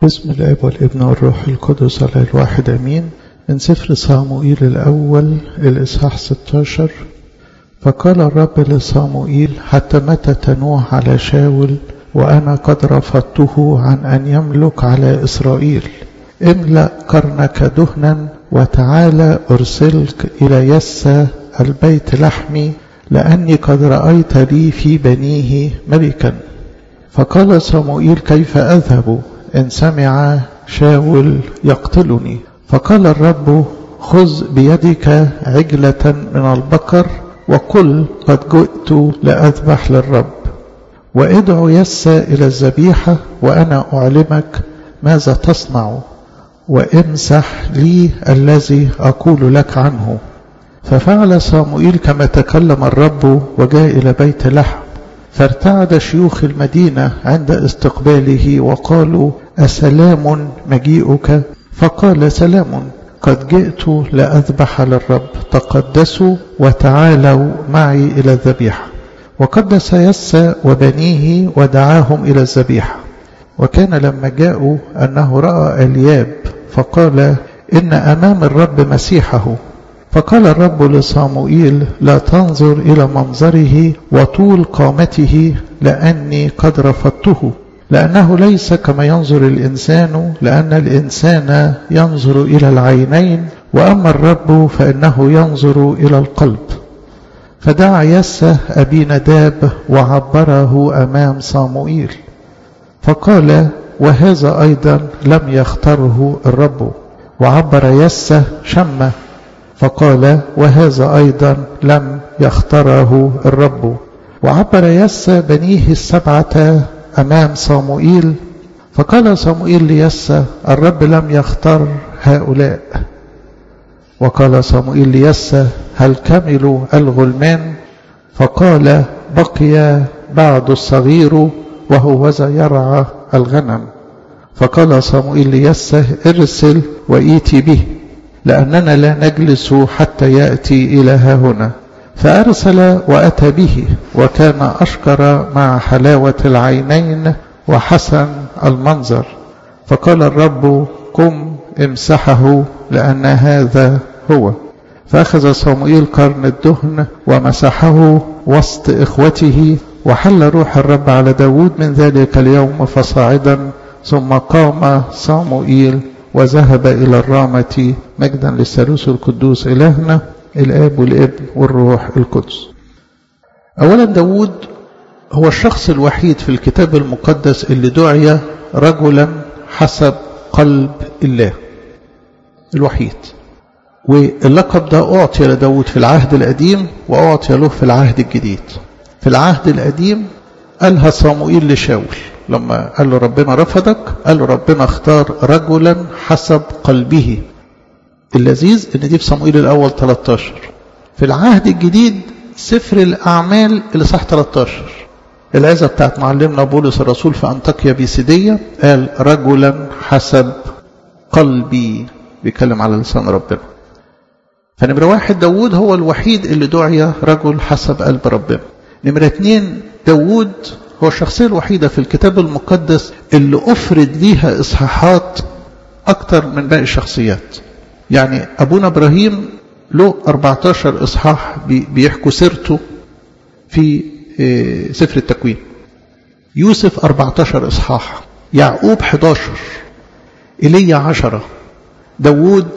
بسم الاب والابن والروح القدس على الواحد امين من سفر صاموئيل الاول الاصحاح 16 فقال الرب لصاموئيل حتى متى تنوح على شاول وانا قد رفضته عن ان يملك على اسرائيل املا قرنك دهنا وتعالى ارسلك الى يسى البيت لحمي لاني قد رايت لي في بنيه ملكا فقال صموئيل كيف اذهب ان سمع شاول يقتلني فقال الرب خذ بيدك عجله من البقر وقل قد جئت لاذبح للرب وادع يسى الى الذبيحه وانا اعلمك ماذا تصنع وامسح لي الذي اقول لك عنه ففعل صاموئيل كما تكلم الرب وجاء الى بيت لحم فارتعد شيوخ المدينه عند استقباله وقالوا اسلام مجيئك فقال سلام قد جئت لاذبح للرب تقدسوا وتعالوا معي الى الذبيحه وقدس يسى وبنيه ودعاهم الى الذبيحه وكان لما جاءوا انه راى الياب فقال ان امام الرب مسيحه فقال الرب لصاموئيل لا تنظر الى منظره وطول قامته لاني قد رفضته لانه ليس كما ينظر الانسان لان الانسان ينظر الى العينين واما الرب فانه ينظر الى القلب فدعا يسى ابي نداب وعبره امام صاموئيل فقال وهذا ايضا لم يختره الرب وعبر يسى شمه فقال وهذا ايضا لم يختاره الرب وعبر يسى بنيه السبعه امام صاموئيل فقال صاموئيل ليسى الرب لم يختار هؤلاء وقال صاموئيل ليسى هل كملوا الغلمان فقال بقي بعد الصغير وهو ذا يرعى الغنم فقال صاموئيل ليسى ارسل وإيتي به لأننا لا نجلس حتى يأتي إلى ها هنا فأرسل وأتى به وكان أشكر مع حلاوة العينين وحسن المنظر فقال الرب قم امسحه لأن هذا هو فأخذ صموئيل قرن الدهن ومسحه وسط إخوته وحل روح الرب على داود من ذلك اليوم فصاعدا ثم قام صموئيل وذهب إلى الرامة مجدا للثالوث القدوس إلهنا الآب والابن والروح القدس أولا داود هو الشخص الوحيد في الكتاب المقدس اللي دعي رجلا حسب قلب الله الوحيد واللقب ده أعطي لداود في العهد القديم وأعطي له في العهد الجديد في العهد القديم قالها صاموئيل لشاول لما قال له ربنا رفضك قال له ربنا اختار رجلا حسب قلبه اللذيذ ان دي في صموئيل الاول 13 في العهد الجديد سفر الاعمال اللي صح 13 العزة بتاعت معلمنا بولس الرسول في انطاكيا بيسيدية قال رجلا حسب قلبي بيتكلم على لسان ربنا فنمرة واحد داود هو الوحيد اللي دعي رجل حسب قلب ربنا نمرة اتنين داود هو الشخصية الوحيدة في الكتاب المقدس اللي أفرد ليها إصحاحات أكتر من باقي الشخصيات يعني أبونا إبراهيم له 14 إصحاح بيحكوا سيرته في سفر التكوين يوسف 14 إصحاح يعقوب 11 إيليا 10 داوود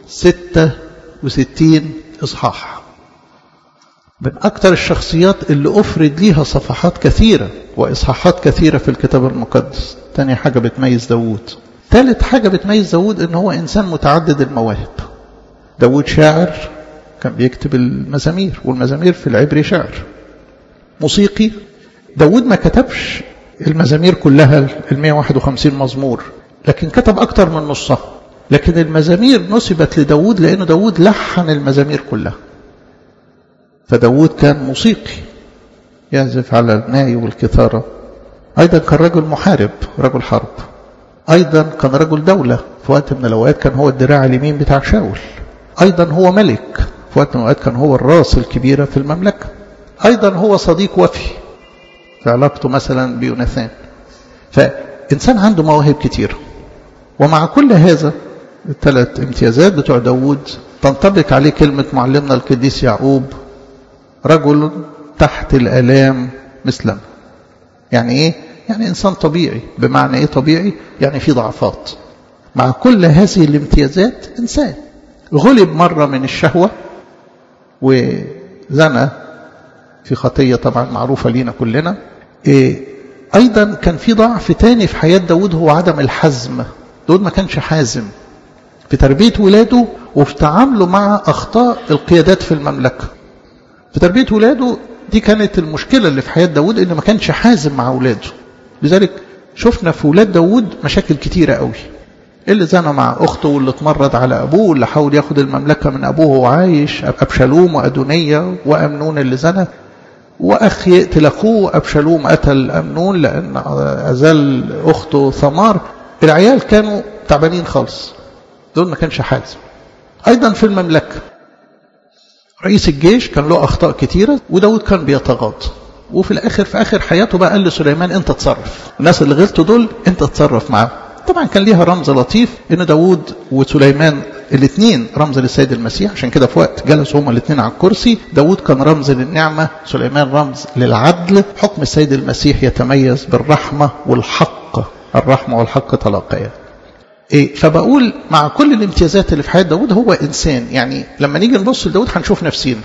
66 إصحاح من أكثر الشخصيات اللي أفرد ليها صفحات كثيرة وإصحاحات كثيرة في الكتاب المقدس تاني حاجة بتميز داوود ثالث حاجة بتميز داود ان هو انسان متعدد المواهب داود شاعر كان بيكتب المزامير والمزامير في العبري شعر موسيقي داود ما كتبش المزامير كلها ال 151 مزمور لكن كتب اكتر من نصها لكن المزامير نسبت لداود لانه داود لحن المزامير كلها فداود كان موسيقي يعزف على الناي والكثارة أيضا كان رجل محارب رجل حرب أيضا كان رجل دولة في وقت من الأوقات كان هو الدراع اليمين بتاع شاول أيضا هو ملك في وقت من الأوقات كان هو الراس الكبيرة في المملكة أيضا هو صديق وفي في علاقته مثلا بيوناثان فإنسان عنده مواهب كتير ومع كل هذا الثلاث امتيازات بتوع داود تنطبق عليه كلمة معلمنا القديس يعقوب رجل تحت الآلام مثلنا يعني ايه؟ يعني انسان طبيعي بمعنى ايه طبيعي؟ يعني في ضعفات مع كل هذه الامتيازات انسان غلب مرة من الشهوة وزنى في خطية طبعا معروفة لينا كلنا إيه أيضا كان في ضعف تاني في حياة داود هو عدم الحزم داود ما كانش حازم في تربية ولاده وفي تعامله مع أخطاء القيادات في المملكة في تربية ولاده دي كانت المشكلة اللي في حياة داود إنه ما كانش حازم مع ولاده لذلك شفنا في ولاد داود مشاكل كتيرة قوي اللي زنى مع أخته واللي اتمرد على أبوه واللي حاول ياخد المملكة من أبوه وهو عايش أبشالوم وأدونية وأمنون اللي زنى وأخ يقتل أخوه أبشالوم قتل أمنون لأن أزال أخته ثمار العيال كانوا تعبانين خالص دول ما كانش حازم أيضا في المملكة رئيس الجيش كان له أخطاء كتيرة وداود كان بيتغاضى وفي الآخر في آخر حياته بقى قال لسليمان أنت تصرف الناس اللي غلطوا دول أنت تصرف معاهم طبعا كان ليها رمز لطيف ان داود وسليمان الاثنين رمز للسيد المسيح عشان كده في وقت جلسوا هما الاثنين على الكرسي داود كان رمز للنعمة سليمان رمز للعدل حكم السيد المسيح يتميز بالرحمة والحق الرحمة والحق تلاقيا إيه فبقول مع كل الامتيازات اللي في حياة داود هو إنسان يعني لما نيجي نبص لداود هنشوف نفسينا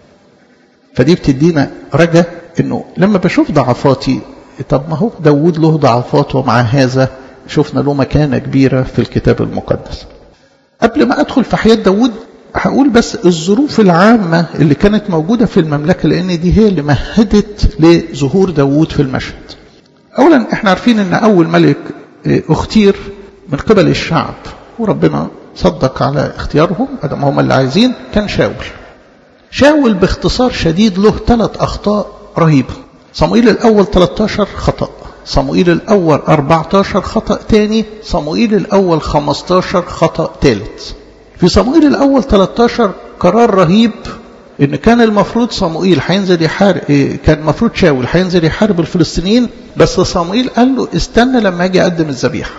فدي بتدينا رجا انه لما بشوف ضعفاتي طب ما هو داود له ضعفات ومع هذا شفنا له مكانة كبيرة في الكتاب المقدس قبل ما أدخل في حياة داود هقول بس الظروف العامة اللي كانت موجودة في المملكة لأن دي هي اللي مهدت لظهور داود في المشهد أولا احنا عارفين أن أول ملك اختير من قبل الشعب وربنا صدق على اختيارهم ادم هم اللي عايزين كان شاول شاول باختصار شديد له ثلاث أخطاء رهيبة صموئيل الأول 13 خطأ صموئيل الأول 14 خطأ تاني صموئيل الأول 15 خطأ ثالث في صموئيل الأول 13 قرار رهيب إن كان المفروض صموئيل هينزل يحارب كان المفروض شاول هينزل يحارب الفلسطينيين بس صموئيل قال له استنى لما أجي أقدم الذبيحة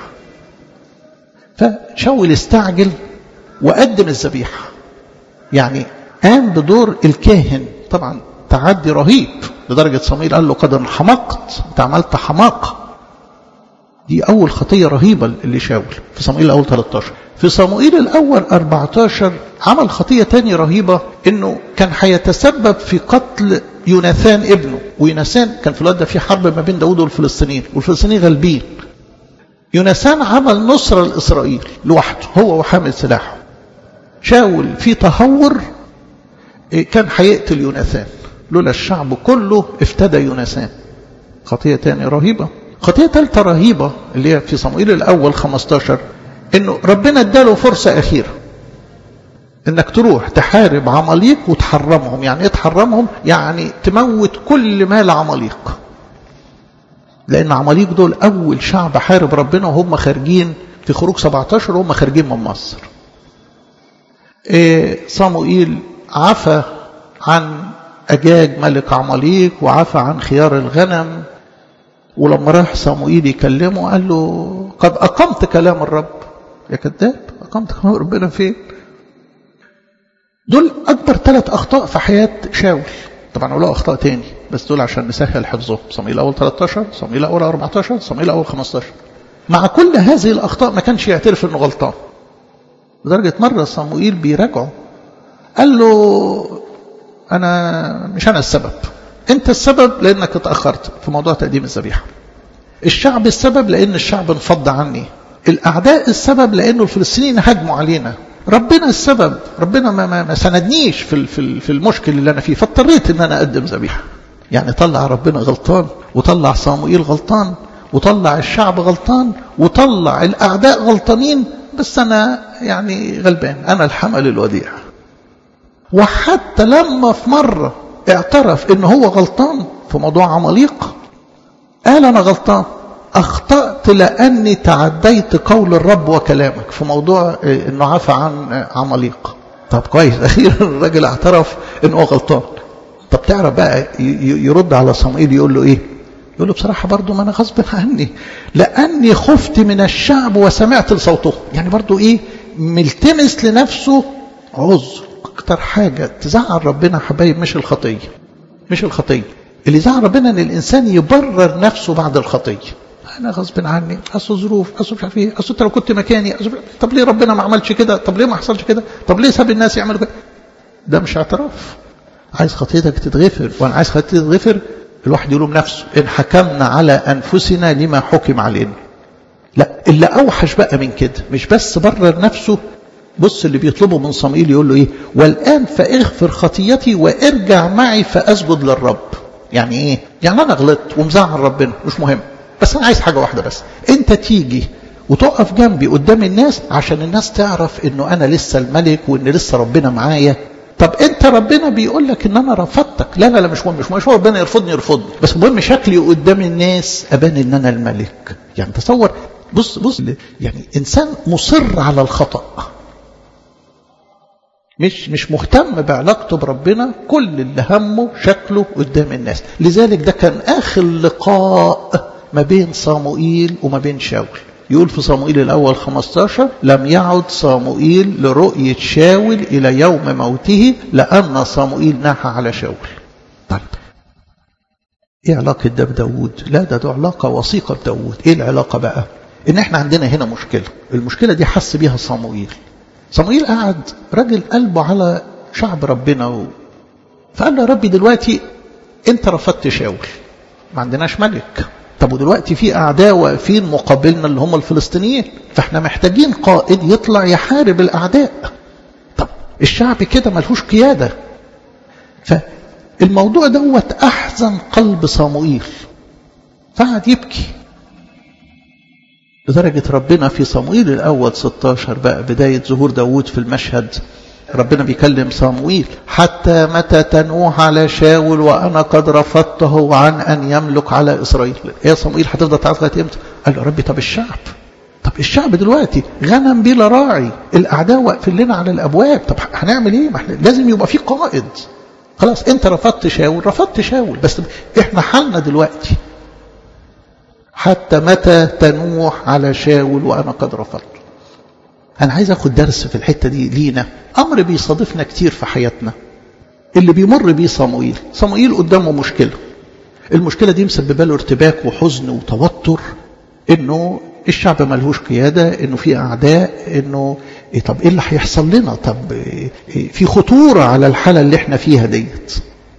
فشاول استعجل وقدم الذبيحة يعني قام بدور الكاهن طبعا تعدي رهيب لدرجة صموئيل قال له قد انحمقت انت عملت حماقة دي أول خطية رهيبة اللي شاول في صموئيل الأول 13 في صموئيل الأول 14 عمل خطية تاني رهيبة إنه كان هيتسبب في قتل يوناثان ابنه ويوناثان كان في الوقت ده في حرب ما بين داود والفلسطينيين والفلسطينيين غالبين يوناثان عمل نصرة لإسرائيل لوحده هو وحامل سلاحه شاول في تهور كان هيقتل يوناثان لولا الشعب كله افتدى يوناثان خطية تانية رهيبة خطية ثالثة رهيبة اللي هي في صموئيل الأول 15 إنه ربنا اداله فرصة أخيرة إنك تروح تحارب عماليق وتحرمهم يعني إيه تحرمهم؟ يعني تموت كل مال عماليق لأن عماليق دول أول شعب حارب ربنا وهم خارجين في خروج 17 وهم خارجين من مصر إيه صموئيل عفى عن أجاج ملك عماليق وعفى عن خيار الغنم ولما راح صموئيل يكلمه قال له قد أقمت كلام الرب يا كذاب أقمت كلام ربنا فين دول أكبر ثلاث أخطاء في حياة شاول طبعا له أخطاء تاني بس دول عشان نسهل حفظهم صموئيل أول 13 صموئيل أول 14 صموئيل أول 15 مع كل هذه الأخطاء ما كانش يعترف إنه غلطان لدرجة مرة صموئيل بيراجعه قال له أنا مش أنا السبب أنت السبب لأنك اتأخرت في موضوع تقديم الذبيحة الشعب السبب لأن الشعب انفض عني الأعداء السبب لأنه الفلسطينيين هجموا علينا ربنا السبب ربنا ما, ما, ما سندنيش في, في, في المشكل اللي أنا فيه فاضطريت أن أنا أقدم ذبيحة يعني طلع ربنا غلطان وطلع صاموئيل غلطان وطلع الشعب غلطان وطلع الأعداء غلطانين بس أنا يعني غلبان أنا الحمل الوديع وحتى لما في مرة اعترف ان هو غلطان في موضوع عماليق قال انا غلطان اخطأت لاني تعديت قول الرب وكلامك في موضوع انه عفى عن عماليق طب كويس اخيرا الراجل اعترف ان هو غلطان طب تعرف بقى يرد على صموئيل يقول له ايه يقول له بصراحة برضو ما أنا غصب عني لأني خفت من الشعب وسمعت لصوته يعني برضو إيه ملتمس لنفسه عذر أكتر حاجة تزعل ربنا حبايب مش الخطية مش الخطية اللي يزعل ربنا أن الإنسان يبرر نفسه بعد الخطية أنا غصب عني أصل ظروف أصل مش عارف إيه أصل أنت لو كنت مكاني أصل طب ليه ربنا ما عملش كده طب ليه ما حصلش كده طب ليه ساب الناس يعملوا كده ده مش اعتراف عايز خطيتك تتغفر وأنا عايز خطيتي تتغفر الواحد يلوم نفسه إن حكمنا على أنفسنا لما حكم علينا لا اللي أوحش بقى من كده مش بس برر نفسه بص اللي بيطلبه من صموئيل يقول له إيه والآن فاغفر خطيتي وارجع معي فأسجد للرب يعني إيه يعني أنا غلطت ومزعل ربنا مش مهم بس أنا عايز حاجة واحدة بس أنت تيجي وتقف جنبي قدام الناس عشان الناس تعرف انه انا لسه الملك وان لسه ربنا معايا طب انت ربنا بيقول لك ان انا رفضتك لا لا لا مش مهم مش مهم هو ربنا يرفضني يرفضني بس المهم شكلي قدام الناس ابان ان انا الملك يعني تصور بص بص يعني انسان مصر على الخطا مش مش مهتم بعلاقته بربنا كل اللي همه شكله قدام الناس لذلك ده كان اخر لقاء ما بين صاموئيل وما بين شاول يقول في صاموئيل الأول 15 لم يعد صاموئيل لرؤية شاول إلى يوم موته لأن صاموئيل ناحى على شاول طيب ايه علاقة ده بداود لا ده ده علاقة وثيقة بداود ايه العلاقة بقى ان احنا عندنا هنا مشكلة المشكلة دي حس بيها صاموئيل صاموئيل قعد راجل قلبه على شعب ربنا و... فقال له يا ربي دلوقتي انت رفضت شاول ما عندناش ملك طب ودلوقتي في اعداء واقفين مقابلنا اللي هم الفلسطينيين فاحنا محتاجين قائد يطلع يحارب الاعداء طب الشعب كده ملهوش قياده فالموضوع دوت احزن قلب صاموئيل فقعد يبكي لدرجة ربنا في صموئيل الأول 16 بقى بداية ظهور داود في المشهد ربنا بيكلم صموئيل حتى متى تنوح على شاول وأنا قد رفضته عن أن يملك على إسرائيل يا صموئيل هتفضل تعرف لغاية إمتى قال له ربي طب الشعب طب الشعب دلوقتي غنم بلا راعي الأعداء واقفين لنا على الأبواب طب هنعمل إيه ما احنا لازم يبقى في قائد خلاص انت رفضت شاول رفضت شاول بس احنا حالنا دلوقتي حتى متى تنوح على شاول وأنا قد رفضت أنا عايز أخد درس في الحتة دي لينا أمر بيصادفنا كتير في حياتنا اللي بيمر بيه صموئيل صموئيل قدامه مشكلة المشكلة دي مسببة له ارتباك وحزن وتوتر إنه الشعب ملهوش قيادة إنه في أعداء إنه إيه طب إيه اللي هيحصل لنا طب إيه في خطورة على الحالة اللي إحنا فيها ديت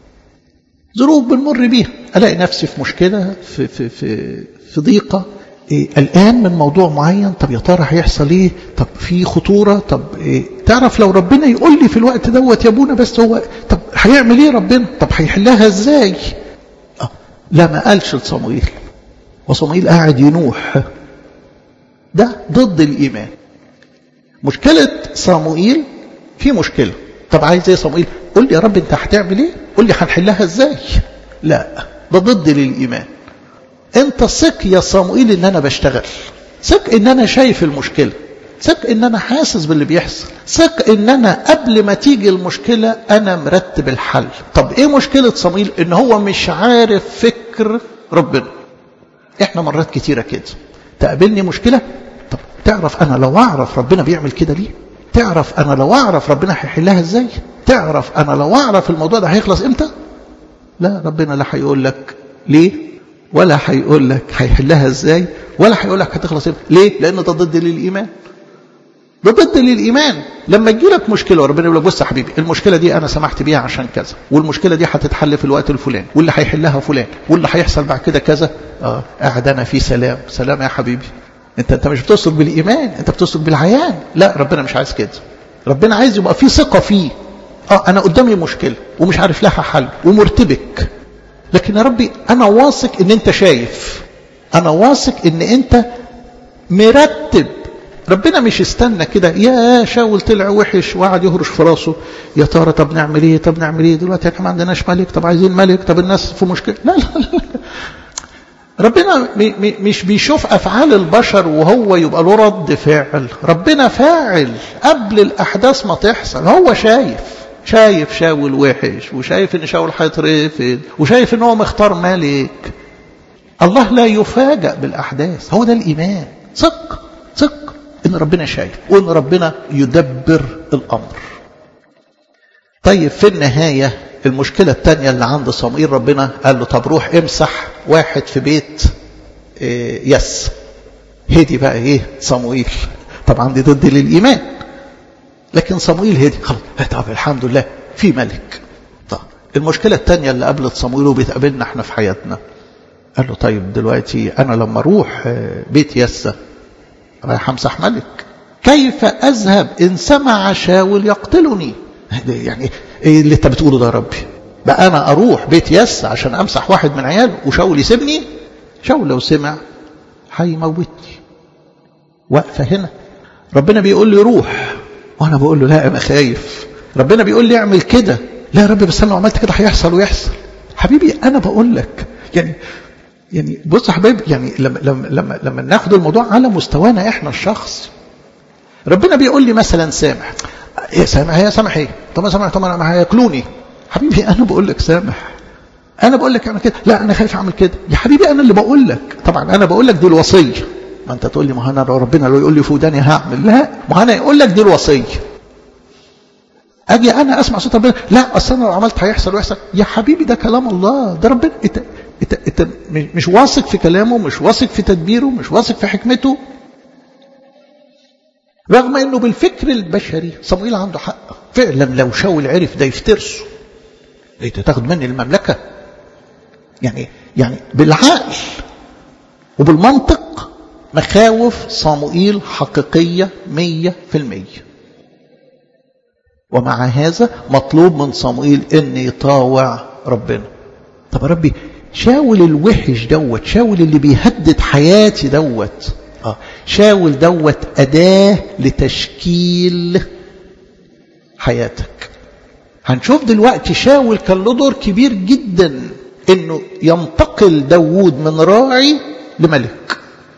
ظروف بنمر بيها ألاقي نفسي في مشكلة في, في, في, في ضيقة إيه الآن من موضوع معين طب يا ترى هيحصل إيه طب في خطورة طب إيه تعرف لو ربنا يقول لي في الوقت دوت يا ابونا بس هو طب هيعمل إيه ربنا طب هيحلها إزاي آه لا ما قالش لصموئيل وصموئيل قاعد ينوح ده ضد الإيمان مشكلة صموئيل في مشكلة طب عايز ايه صموئيل قول لي يا رب انت هتعمل ايه قول لي هنحلها ازاي لا ده ضد للايمان انت ثق يا صموئيل ان انا بشتغل ثق ان انا شايف المشكله ثق ان انا حاسس باللي بيحصل ثق ان انا قبل ما تيجي المشكله انا مرتب الحل طب ايه مشكله صموئيل ان هو مش عارف فكر ربنا احنا مرات كتيره كده تقابلني مشكله طب تعرف انا لو اعرف ربنا بيعمل كده ليه تعرف انا لو اعرف ربنا هيحلها ازاي تعرف انا لو اعرف الموضوع ده هيخلص امتى لا ربنا لا هيقول لك ليه ولا هيقول لك هيحلها ازاي ولا هيقول لك هتخلص امتى ليه لان ده ضد للايمان ده ضد للايمان لما تجي لك مشكله وربنا يقول لك بص يا حبيبي المشكله دي انا سمحت بيها عشان كذا والمشكله دي هتتحل في الوقت الفلاني واللي هيحلها فلان واللي هيحصل بعد كده كذا اه قاعد انا في سلام سلام يا حبيبي انت انت مش بتسلك بالايمان انت بتسلك بالعيان لا ربنا مش عايز كده ربنا عايز يبقى في ثقه فيه اه انا قدامي مشكله ومش عارف لها حل ومرتبك لكن يا ربي انا واثق ان انت شايف انا واثق ان انت مرتب ربنا مش استنى كده يا شاول طلع وحش وقعد يهرش في راسه يا ترى طب نعمل ايه طب نعمل ايه دلوقتي احنا ما عندناش ملك طب عايزين ملك طب الناس في مشكله لا لا لا ربنا مش بيشوف افعال البشر وهو يبقى له رد فعل ربنا فاعل قبل الاحداث ما تحصل هو شايف شايف شاول وحش وشايف ان شاول هيترفض وشايف ان هو مختار ملك الله لا يفاجأ بالأحداث هو ده الإيمان ثق ثق إن ربنا شايف وإن ربنا يدبر الأمر طيب في النهاية المشكلة الثانية اللي عند صموئيل ربنا قال له طب روح امسح واحد في بيت إيه يس هدي بقى ايه صموئيل طبعا دي ضد للإيمان لكن صموئيل هدي خلاص طب الحمد لله في ملك طب المشكلة الثانية اللي قابلت صموئيل وبتقابلنا احنا في حياتنا قال له طيب دلوقتي أنا لما أروح بيت يسة رايح أمسح ملك كيف أذهب إن سمع شاول يقتلني يعني إيه اللي أنت بتقوله ده يا ربي بقى أنا أروح بيت يس عشان أمسح واحد من عياله وشاول يسيبني شاول لو سمع هيموتني واقفة هنا ربنا بيقول لي روح وأنا بقول له لا أنا خايف ربنا بيقول لي اعمل كده لا يا رب بس أنا لو عملت كده هيحصل ويحصل حبيبي أنا بقول لك يعني يعني بص يا حبايبي يعني لما لما لما لما ناخد الموضوع على مستوانا احنا الشخص ربنا بيقول لي مثلا سامح يا سامح يا سامح ايه طب ما سامح طب ما هياكلوني حبيبي انا بقول لك سامح انا بقول لك اعمل كده لا انا خايف اعمل كده يا حبيبي انا اللي بقول لك طبعا انا بقول لك دي الوصيه ما انت تقول لي ما انا ربنا لو يقول لي فوداني هعمل لا ما انا يقول لك دي الوصيه اجي انا اسمع صوت ربنا لا اصل انا لو عملت هيحصل ويحصل يا حبيبي ده كلام الله ده ربنا انت انت انت مش واثق في كلامه مش واثق في تدبيره مش واثق في حكمته رغم انه بالفكر البشري صموئيل عنده حق فعلا لو شاول عرف ده يفترسه ايه تاخد مني المملكه يعني يعني بالعقل وبالمنطق مخاوف صموئيل حقيقيه مية في المية ومع هذا مطلوب من صموئيل ان يطاوع ربنا طب يا ربي شاول الوحش دوت شاول اللي بيهدد حياتي دوت آه شاول دوت أداة لتشكيل حياتك هنشوف دلوقتي شاول كان له دور كبير جدا انه ينتقل داوود من راعي لملك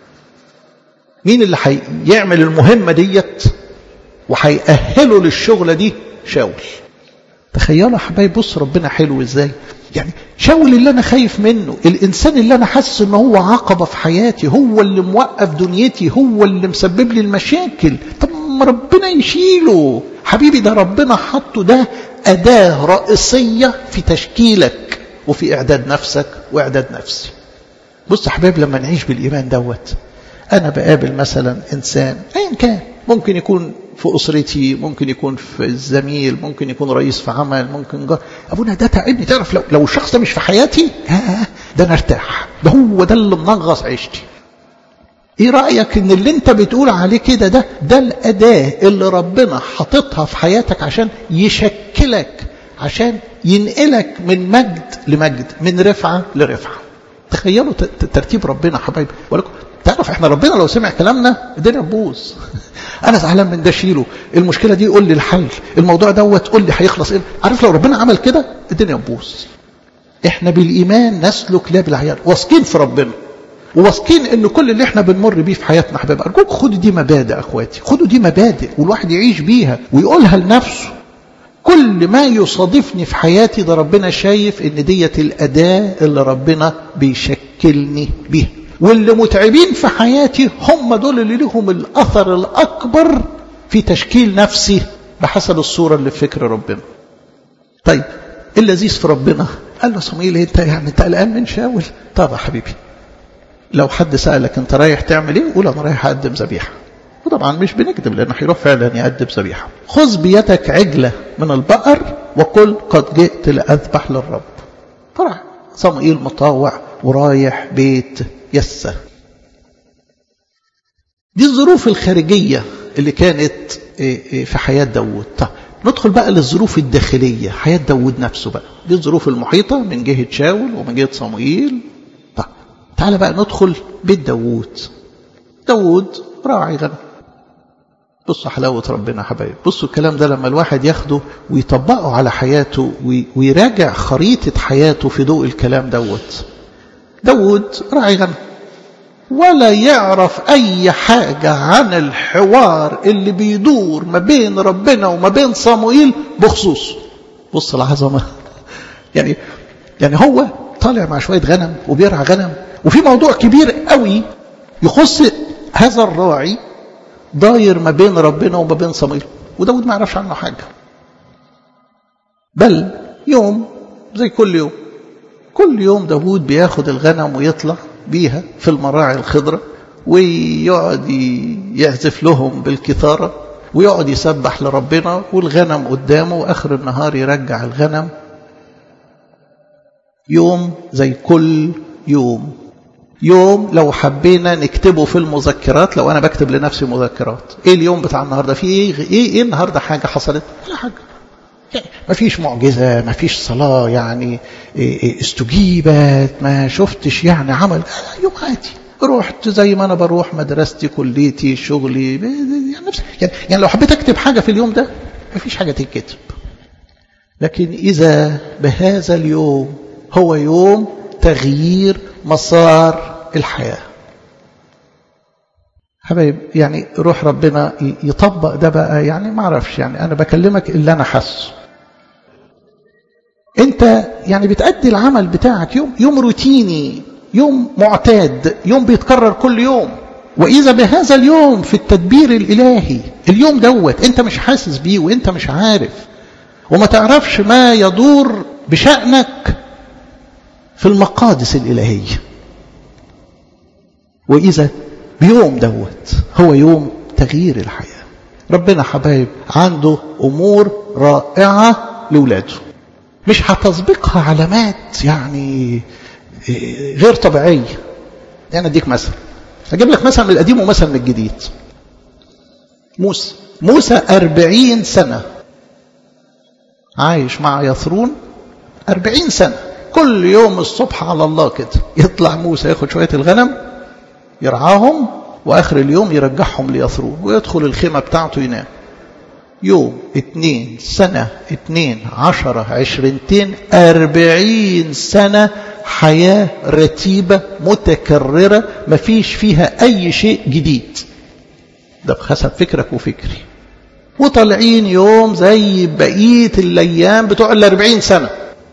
مين اللي هيعمل المهمة ديت وهيأهله للشغلة دي شاول تخيلوا يا حبايبي بص ربنا حلو ازاي يعني شاول اللي انا خايف منه الانسان اللي انا حاسس ان هو عقبه في حياتي هو اللي موقف دنيتي هو اللي مسبب لي المشاكل طب ما ربنا يشيله حبيبي ده ربنا حطه ده اداه رئيسيه في تشكيلك وفي اعداد نفسك واعداد نفسي بص يا حبايبي لما نعيش بالايمان دوت انا بقابل مثلا انسان ايا كان ممكن يكون في أسرتي ممكن يكون في الزميل ممكن يكون رئيس في عمل ممكن جار أبونا ده تعبني تعرف لو, لو الشخص ده مش في حياتي ها ده أنا ارتاح ده هو ده اللي منغص عيشتي ايه رأيك ان اللي انت بتقول عليه كده ده ده الأداة اللي ربنا حاططها في حياتك عشان يشكلك عشان ينقلك من مجد لمجد من رفعة لرفعة تخيلوا ترتيب ربنا حبايبي ولكم تعرف احنا ربنا لو سمع كلامنا الدنيا تبوظ انا زعلان من ده شيله المشكله دي قول لي الحل الموضوع دوت قول لي هيخلص ايه عارف لو ربنا عمل كده الدنيا تبوظ احنا بالايمان نسلك لا بالعيال واثقين في ربنا وواثقين ان كل اللي احنا بنمر بيه في حياتنا حبايب ارجوك خدوا دي مبادئ اخواتي خدوا دي مبادئ والواحد يعيش بيها ويقولها لنفسه كل ما يصادفني في حياتي ده ربنا شايف ان ديت الاداه اللي ربنا بيشكلني بيها واللي متعبين في حياتي هم دول اللي لهم الأثر الأكبر في تشكيل نفسي بحسب الصورة اللي في فكر ربنا طيب اللذيذ في ربنا قال له صمويل انت يعني انت قلقان من شاول طب يا حبيبي لو حد سألك انت رايح تعمل ايه قول انا رايح اقدم ذبيحه وطبعا مش بنكذب لانه هيروح فعلا يقدم ذبيحه خذ بيدك عجله من البقر وقل قد جئت لاذبح للرب فرح صموئيل مطاوع ورايح بيت يسة دي الظروف الخارجية اللي كانت في حياة داود طب ندخل بقى للظروف الداخلية حياة داود نفسه بقى دي الظروف المحيطة من جهة شاول ومن جهة صموئيل طب تعالى بقى ندخل بيت داود داود راعي غنم بصوا حلاوة ربنا يا حبايب بصوا الكلام ده لما الواحد ياخده ويطبقه على حياته ويراجع خريطة حياته في ضوء الكلام دوت داود راعي غنم ولا يعرف أي حاجة عن الحوار اللي بيدور ما بين ربنا وما بين صموئيل بخصوص بص العظمة يعني يعني هو طالع مع شوية غنم وبيرعى غنم وفي موضوع كبير قوي يخص هذا الراعي داير ما بين ربنا وما بين صمويل وداود ما يعرفش عنه حاجة بل يوم زي كل يوم كل يوم داود بياخد الغنم ويطلع بيها في المراعي الخضراء ويقعد يعزف لهم بالكثارة ويقعد يسبح لربنا والغنم قدامه وآخر النهار يرجع الغنم يوم زي كل يوم يوم لو حبينا نكتبه في المذكرات لو انا بكتب لنفسي مذكرات ايه اليوم بتاع النهارده في ايه ايه, إيه النهارده حاجه حصلت ولا حاجه ما فيش معجزه ما فيش صلاه يعني استجيبت ما شفتش يعني عمل يوم عادي رحت زي ما انا بروح مدرستي كليتي شغلي يعني, يعني, يعني لو حبيت اكتب حاجه في اليوم ده ما فيش حاجه تتكتب لكن اذا بهذا اليوم هو يوم تغيير مسار الحياة حبايب يعني روح ربنا يطبق ده بقى يعني ما اعرفش يعني انا بكلمك اللي انا حاسه انت يعني بتأدي العمل بتاعك يوم يوم روتيني يوم معتاد يوم بيتكرر كل يوم واذا بهذا اليوم في التدبير الالهي اليوم دوت انت مش حاسس بيه وانت مش عارف وما تعرفش ما يدور بشأنك في المقادس الإلهية وإذا بيوم دوت هو يوم تغيير الحياة ربنا حبايب عنده أمور رائعة لولاده مش هتسبقها علامات يعني غير طبيعية يعني أديك مثل أجيب لك مثل من القديم ومثل من الجديد موسى موسى أربعين سنة عايش مع يثرون أربعين سنة كل يوم الصبح على الله كده يطلع موسى ياخد شوية الغنم يرعاهم وآخر اليوم يرجعهم ليثرون ويدخل الخيمة بتاعته ينام يوم اتنين سنة اتنين عشرة عشرينتين أربعين سنة حياة رتيبة متكررة مفيش فيها أي شيء جديد ده بحسب فكرك وفكري وطالعين يوم زي بقية الأيام بتوع الأربعين سنة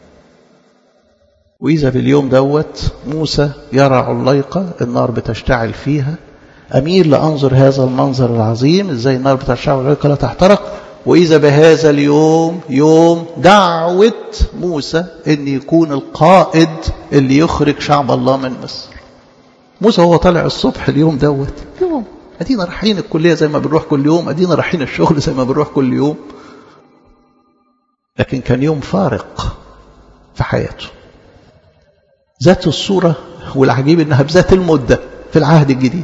وإذا باليوم دوت موسى يرى عليقة النار بتشتعل فيها أميل لأنظر هذا المنظر العظيم إزاي النار بتشتعل عليقة لا تحترق وإذا بهذا اليوم يوم دعوة موسى أن يكون القائد اللي يخرج شعب الله من مصر موسى هو طالع الصبح اليوم دوت يوم أدينا رايحين الكلية زي ما بنروح كل يوم أدينا رايحين الشغل زي ما بنروح كل يوم لكن كان يوم فارق في حياته ذات الصورة والعجيب انها بذات المدة في العهد الجديد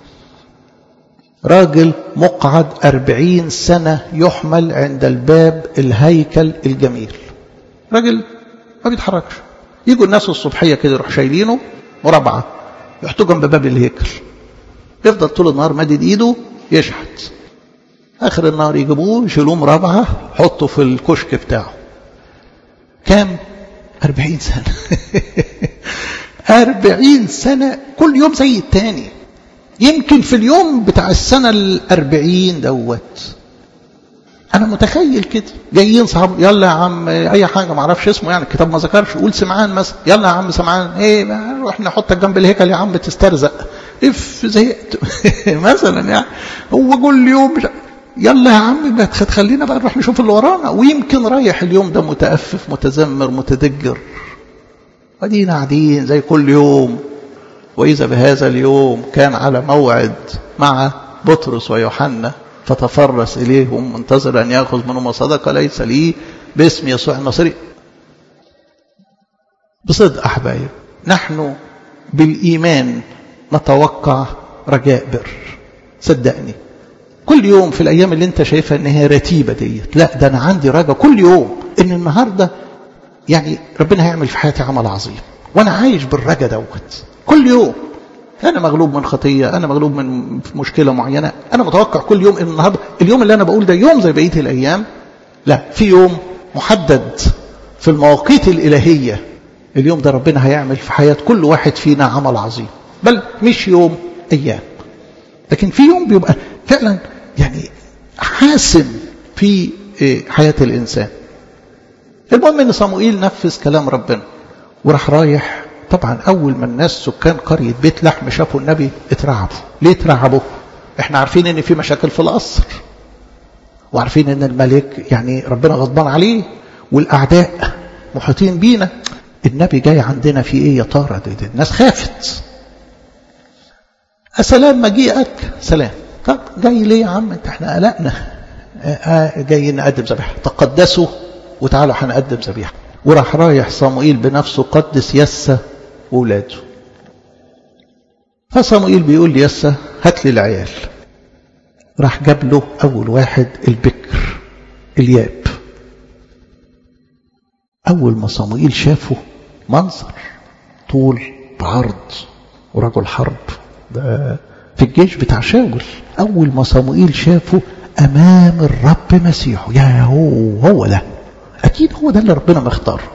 راجل مقعد أربعين سنة يحمل عند الباب الهيكل الجميل راجل ما بيتحركش يجوا الناس الصبحية كده يروح شايلينه مربعة يحطوه جنب باب الهيكل يفضل طول النهار مدد ايده يشحت اخر النهار يجيبوه يشيلوه مربعة حطه في الكشك بتاعه كام أربعين سنة أربعين سنة كل يوم زي التاني يمكن في اليوم بتاع السنة الأربعين دوت أنا متخيل كده جايين صحاب يلا يا عم أي حاجة ما اعرفش اسمه يعني الكتاب ما ذكرش قول سمعان مثلا يلا يا عم سمعان إيه نروح نحطك جنب الهيكل يا عم تسترزق اف زهقت مثلا يعني هو كل يوم يلا يا عم ما تخلينا بقى نروح نشوف اللي ورانا ويمكن رايح اليوم ده متأفف متذمر متدجر ودينا قاعدين زي كل يوم وإذا بهذا اليوم كان على موعد مع بطرس ويوحنا فتفرس إليهم منتظر أن يأخذ منهم صدقة ليس لي باسم يسوع النصري بصدق أحبائي نحن بالإيمان نتوقع رجاء بر صدقني كل يوم في الأيام اللي انت شايفها ان هي رتيبة ديت لا ده أنا عندي رجاء كل يوم ان النهاردة يعني ربنا هيعمل في حياتي عمل عظيم وأنا عايش بالرجاء دوت كل يوم أنا مغلوب من خطية أنا مغلوب من مشكلة معينة أنا متوقع كل يوم إن النهاردة اليوم اللي أنا بقول ده يوم زي بقية الأيام لا في يوم محدد في المواقيت الإلهية اليوم ده ربنا هيعمل في حياة كل واحد فينا عمل عظيم بل مش يوم أيام لكن في يوم بيبقى فعلا يعني حاسم في حياة الإنسان المهم أن صموئيل نفذ كلام ربنا وراح رايح طبعا أول ما الناس سكان قرية بيت لحم شافوا النبي اترعبوا ليه اترعبوا احنا عارفين ان في مشاكل في القصر وعارفين ان الملك يعني ربنا غضبان عليه والاعداء محيطين بينا النبي جاي عندنا في ايه يا ترى دي, دي الناس خافت سلام مجيئك سلام طب جاي ليه يا عم انت احنا قلقنا آه جاي نقدم ذبيحه تقدسوا وتعالوا هنقدم ذبيحه وراح رايح صموئيل بنفسه قدس يسى وولاده فصموئيل بيقول ليسى هات لي العيال راح جاب له اول واحد البكر الياب اول ما صموئيل شافه منظر طول بعرض ورجل حرب ده في الجيش بتاع شاول اول ما صموئيل شافه امام الرب مسيحه يا هو هو ده اكيد هو ده اللي ربنا مختاره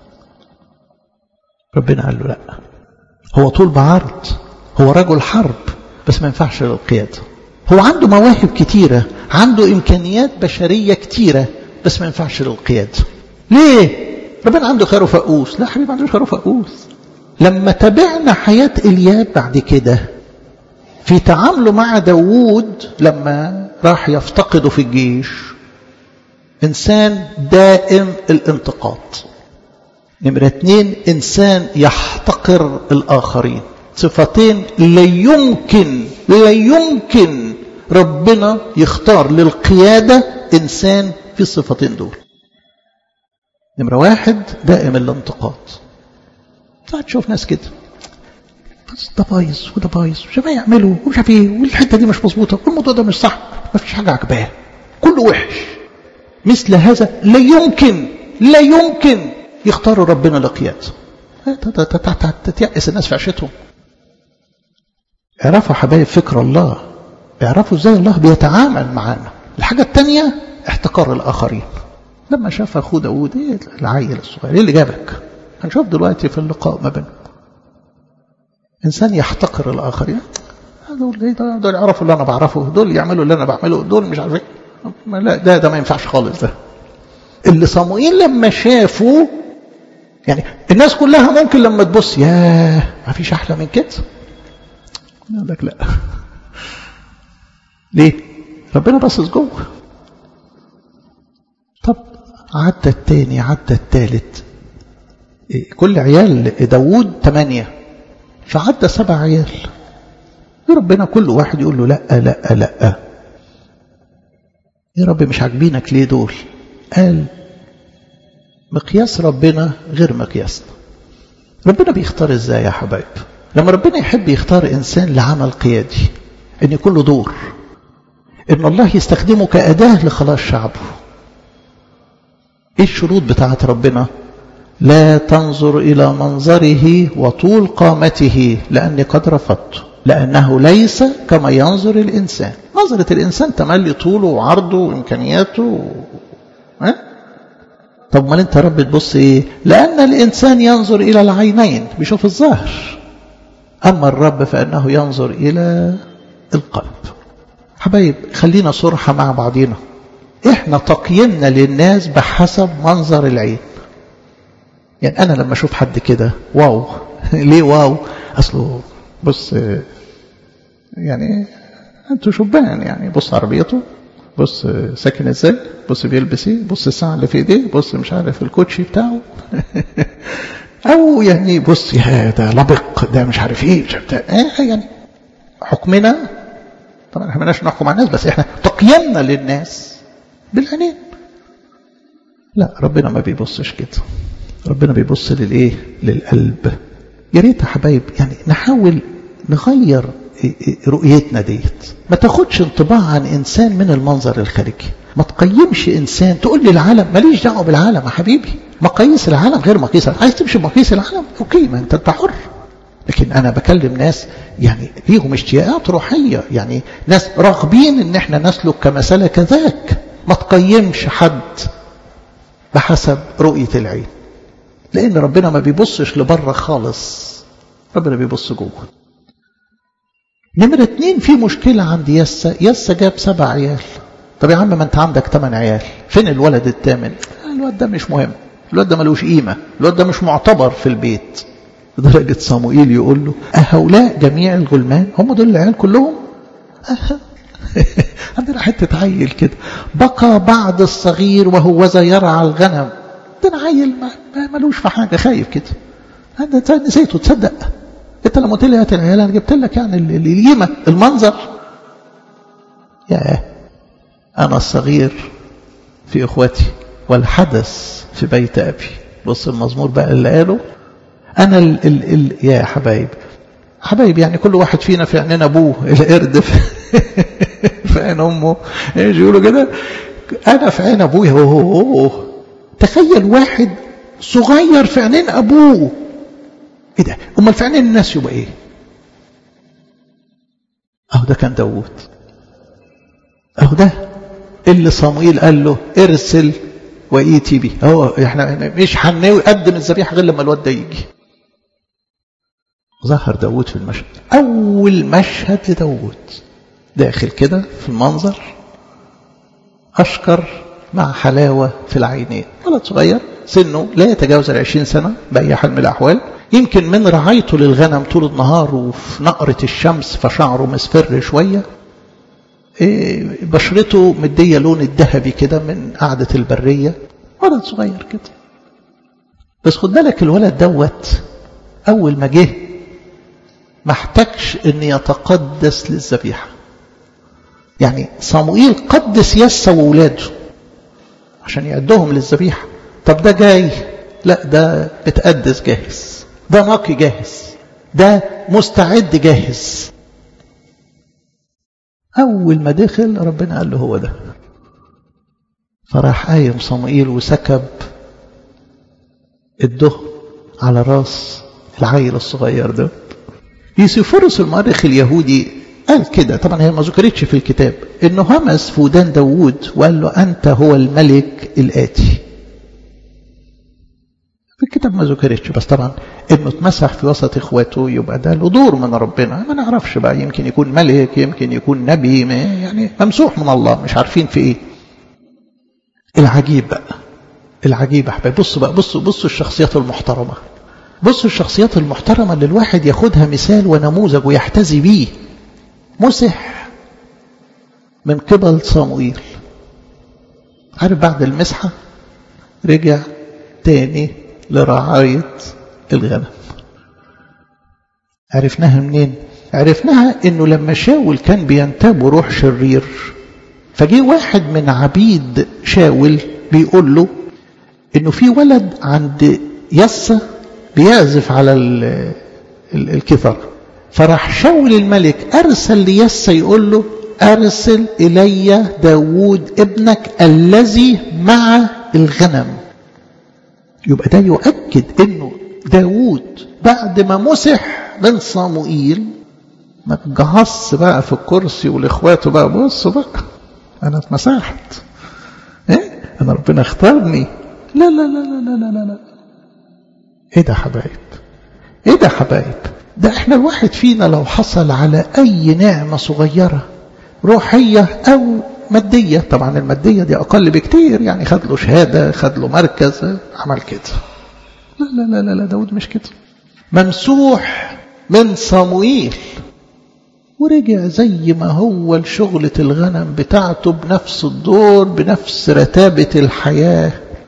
ربنا قال له لا هو طول بعرض هو رجل حرب بس ما ينفعش للقياده هو عنده مواهب كتيره عنده امكانيات بشريه كتيره بس ما ينفعش للقياده ليه ربنا عنده خير وفقوس لا حبيبي ما عندوش خير وفقوس لما تابعنا حياه الياب بعد كده في تعامله مع داوود لما راح يفتقده في الجيش إنسان دائم الانتقاد نمرة اتنين إنسان يحتقر الآخرين صفتين لا يمكن لا يمكن ربنا يختار للقيادة إنسان في الصفتين دول نمرة واحد دائم الانتقاد ساعات تشوف ناس كده بس ده بايظ وده بايظ مش عارف يعملوا ومش عارف ايه والحته دي مش مظبوطه والموضوع ده مش صح ما فيش حاجه عجباه كله وحش مثل هذا لا يمكن لا يمكن يختاروا ربنا لقياده تيأس الناس في عشتهم اعرفوا حبايب فكر الله اعرفوا ازاي الله بيتعامل معانا الحاجة الثانية احتقار الآخرين لما شاف أخوه داود ايه العيل الصغير ايه اللي جابك هنشوف دلوقتي في اللقاء ما بينهم إنسان يحتقر الآخرين دول دول يعرفوا اللي أنا بعرفه دول يعملوا اللي أنا بعمله دول مش عارف لا ده ده ما ينفعش خالص ده اللي صموئيل لما شافوا يعني الناس كلها ممكن لما تبص ياه ما فيش أحلى من كده يقول لك لا ليه ربنا باصص جوه طب عدى التاني عدى التالت كل عيال داوود ثمانية فعدى سبع عيال ربنا كل واحد يقول له لا لا لا يا رب مش عاجبينك ليه دول قال مقياس ربنا غير مقياسنا ربنا بيختار ازاي يا حبايب لما ربنا يحب يختار انسان لعمل قيادي ان يكون له دور ان الله يستخدمه كأداة لخلاص شعبه ايه الشروط بتاعت ربنا لا تنظر إلى منظره وطول قامته لأني قد رفضته لأنه ليس كما ينظر الإنسان نظرة الإنسان تملي طوله وعرضه وإمكانياته ها؟ طب ما انت رب تبص ايه لأن الإنسان ينظر إلى العينين بيشوف الظاهر أما الرب فإنه ينظر إلى القلب حبايب خلينا صرحة مع بعضنا احنا تقييمنا للناس بحسب منظر العين يعني أنا لما أشوف حد كده واو ليه واو أصله بص يعني أنتوا شبان يعني بص عربيته بص ساكن ازاي بص بيلبس ايه بص الساعة اللي في ايديه بص مش عارف الكوتشي بتاعه او يعني بص يا ده لبق ده مش عارف ايه مش عارف ايه يعني حكمنا طبعا احنا مالناش نحكم على الناس بس احنا تقييمنا للناس بالعينين لا ربنا ما بيبصش كده ربنا بيبص للايه للقلب يا ريت يا حبايب يعني نحاول نغير رؤيتنا ديت ما تاخدش انطباع عن انسان من المنظر الخارجي ما تقيمش انسان تقول لي العالم ماليش دعوه بالعالم يا حبيبي مقاييس العالم غير مقاييس عايز تمشي بمقاييس العالم اوكي ما انت انت حر لكن انا بكلم ناس يعني ليهم اشتياقات روحيه يعني ناس راغبين ان احنا نسلك كما سلك ذاك ما تقيمش حد بحسب رؤيه العين لان ربنا ما بيبصش لبره خالص ربنا بيبص جوه نمرة اتنين في مشكلة عند يسا يسا جاب سبع عيال طب يا عم ما انت عندك تمن عيال فين الولد الثامن الواد ده مش مهم الواد ده ملوش قيمة الواد ده مش معتبر في البيت لدرجة صموئيل يقول له أهؤلاء جميع الغلمان هم دول العيال كلهم أه. عندنا حتة عيل كده بقى بعض الصغير وهو ذا يرعى الغنم ده انا عيل ما ملوش في حاجة خايف كده انت نسيته تصدق انت لما قلت لي هات العيال انا جبت لك يعني القيمة المنظر يا انا الصغير في اخوتي والحدث في بيت ابي بص المزمور بقى اللي قاله انا ال ال ال يا حبايب حبايب يعني كل واحد فينا في عينين ابوه القرد في, في عين امه ايش يقولوا كده انا في عين ابويا اوه تخيل واحد صغير في عينين ابوه ايه ده امال في عينين الناس يبقى ايه اهو ده كان داوود اهو ده اللي صموئيل قال له ارسل وايتي بي هو احنا مش هنقدم الذبيحه غير لما الواد ده يجي ظهر داود في المشهد أول مشهد لداود داخل كده في المنظر أشكر مع حلاوة في العينين ولد صغير سنه لا يتجاوز العشرين سنة بأي حال من الأحوال يمكن من رعايته للغنم طول النهار وفي نقرة الشمس فشعره مصفر شوية إيه بشرته مدية لون الذهبي كده من قعدة البرية ولد صغير كده بس خد بالك الولد دوت أول ما جه ما احتاجش ان يتقدس للذبيحة يعني صموئيل قدس يسى وولاده عشان يعدهم للذبيحة طب ده جاي لا ده بتقدس جاهز ده نقي جاهز ده مستعد جاهز أول ما دخل ربنا قال له هو ده فراح قايم صموئيل وسكب الدهن على راس العيل الصغير ده يوسفورس المؤرخ اليهودي قال كده طبعا هي ما ذكرتش في الكتاب انه همس في ودان داوود وقال له انت هو الملك الاتي في الكتاب ما ذكرتش بس طبعا انه اتمسح في وسط اخواته يبقى ده له دور من ربنا ما نعرفش بقى يمكن يكون ملك يمكن يكون نبي يعني ممسوح من الله مش عارفين في ايه العجيب بقى العجيب احبابي بصوا بقى بصوا بصوا الشخصيات المحترمه بصوا الشخصيات المحترمة اللي الواحد ياخدها مثال ونموذج ويحتذي بيه مسح من قبل صموئيل عارف بعد المسحة رجع تاني لرعاية الغنم عرفناها منين عرفناها انه لما شاول كان بينتاب روح شرير فجي واحد من عبيد شاول بيقول له انه في ولد عند يسة بيعزف على الكثر فراح شاول الملك أرسل ليسى يقول له أرسل إلي داود ابنك الذي مع الغنم يبقى ده يؤكد انه داود بعد ما مسح من صموئيل ما تجهص بقى في الكرسي والاخواته بقى بصوا بقى انا اتمسحت ايه انا ربنا اختارني لا لا لا لا لا لا لا ايه ده حبايب ايه ده حبايب ده احنا الواحد فينا لو حصل على اي نعمة صغيرة روحية او مادية طبعا المادية دي اقل بكتير يعني خد له شهادة خد له مركز عمل كده لا لا لا لا, لا داود مش كده ممسوح من صموئيل ورجع زي ما هو لشغلة الغنم بتاعته بنفس الدور بنفس رتابة الحياة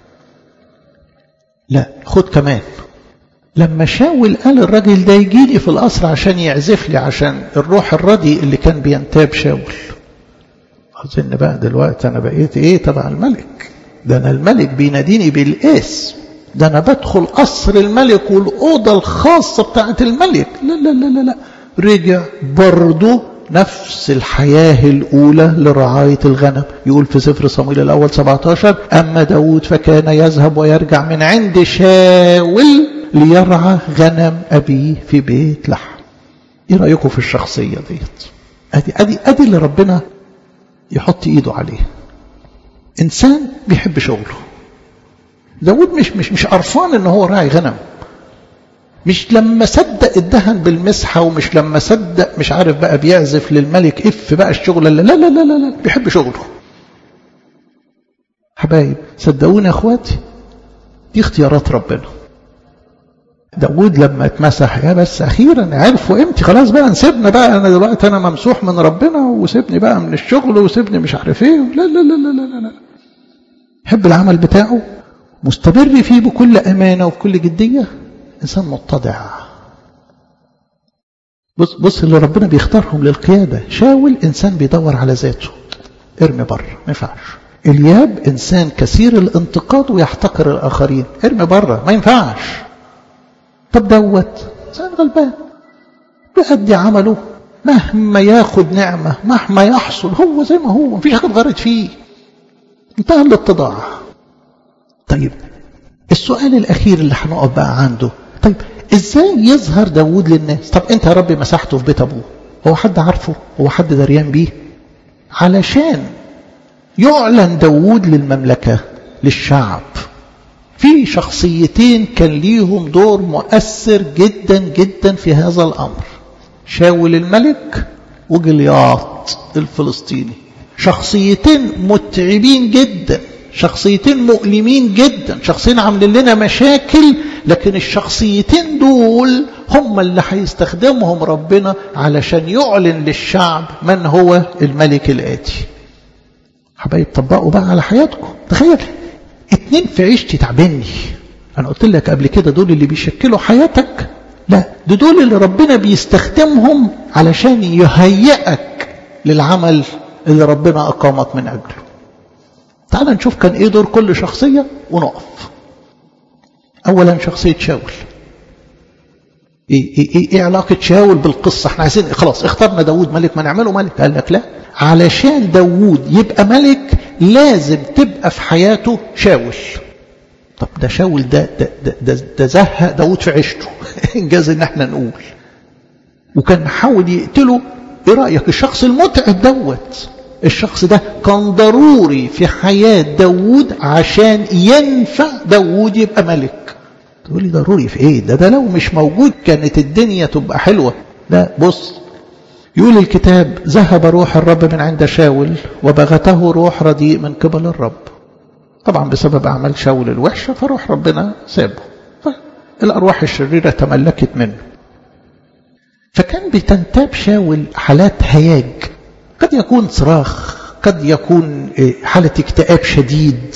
لا خد كمان لما شاول قال الراجل ده يجي لي في القصر عشان يعزف لي عشان الروح الردي اللي كان بينتاب شاول أظن بقى دلوقتي أنا بقيت إيه تبع الملك ده أنا الملك بيناديني بالاسم ده أنا بدخل قصر الملك والأوضة الخاصة بتاعت الملك لا لا لا لا لا رجع برضه نفس الحياة الأولى لرعاية الغنم يقول في سفر صمويل الأول 17 أما داود فكان يذهب ويرجع من عند شاول ليرعى غنم أبيه في بيت لحم إيه رأيكم في الشخصية ديت أدي, أدي, أدي اللي ربنا يحط إيده عليه إنسان بيحب شغله داود مش مش مش قرفان إن هو راعي غنم مش لما صدق الدهن بالمسحة ومش لما صدق مش عارف بقى بيعزف للملك اف بقى الشغل لا لا لا لا لا, لا بيحب شغله حبايب صدقوني يا اخواتي دي اختيارات ربنا داود لما اتمسح يا بس اخيرا عرفوا امتى خلاص بقى نسيبنا بقى انا دلوقتي انا ممسوح من ربنا وسيبني بقى من الشغل وسيبني مش عارف ايه لا لا لا لا لا لا يحب العمل بتاعه مستمر فيه بكل امانه وبكل جديه انسان متضع بص بص اللي ربنا بيختارهم للقياده شاول انسان بيدور على ذاته ارمي بره ما ينفعش الياب انسان كثير الانتقاد ويحتقر الاخرين ارمي بره ما ينفعش طب دوت انسان غلبان بيأدي عمله مهما ياخد نعمة مهما يحصل هو زي ما هو مفيش حاجة اتغيرت فيه انتهى الاتضاع طيب السؤال الأخير اللي هنقف بقى عنده طيب ازاي يظهر داوود للناس طب انت يا رب مسحته في بيت ابوه هو حد عارفه هو حد دريان بيه علشان يعلن داوود للمملكة للشعب في شخصيتين كان ليهم دور مؤثر جدا جدا في هذا الأمر شاول الملك وجلياط الفلسطيني شخصيتين متعبين جدا شخصيتين مؤلمين جدا شخصين عاملين لنا مشاكل لكن الشخصيتين دول هم اللي هيستخدمهم ربنا علشان يعلن للشعب من هو الملك الآتي حبايب طبقوا بقى على حياتكم تخيل اتنين في عيشتي تعبني انا قلت لك قبل كده دول اللي بيشكلوا حياتك لا ده دول اللي ربنا بيستخدمهم علشان يهيئك للعمل اللي ربنا اقامك من اجله تعال نشوف كان ايه دور كل شخصيه ونقف اولا شخصيه شاول ايه, إيه, إيه, إيه علاقة شاول بالقصة احنا عايزين خلاص اخترنا داود ملك ما نعمله ملك قال لك لا علشان داود يبقى ملك لازم تبقى في حياته شاول طب ده شاول ده ده ده, ده, ده زهق داود في عيشته انجاز ان احنا نقول وكان حاول يقتله ايه رايك الشخص المتعب دوت الشخص ده كان ضروري في حياة داود عشان ينفع داود يبقى ملك تقول لي ضروري في ايه ده ده لو مش موجود كانت الدنيا تبقى حلوة لا بص يقول الكتاب ذهب روح الرب من عند شاول وبغته روح رديء من قبل الرب طبعا بسبب أعمال شاول الوحشة فروح ربنا سابه الأرواح الشريرة تملكت منه فكان بتنتاب شاول حالات هياج قد يكون صراخ قد يكون حالة اكتئاب شديد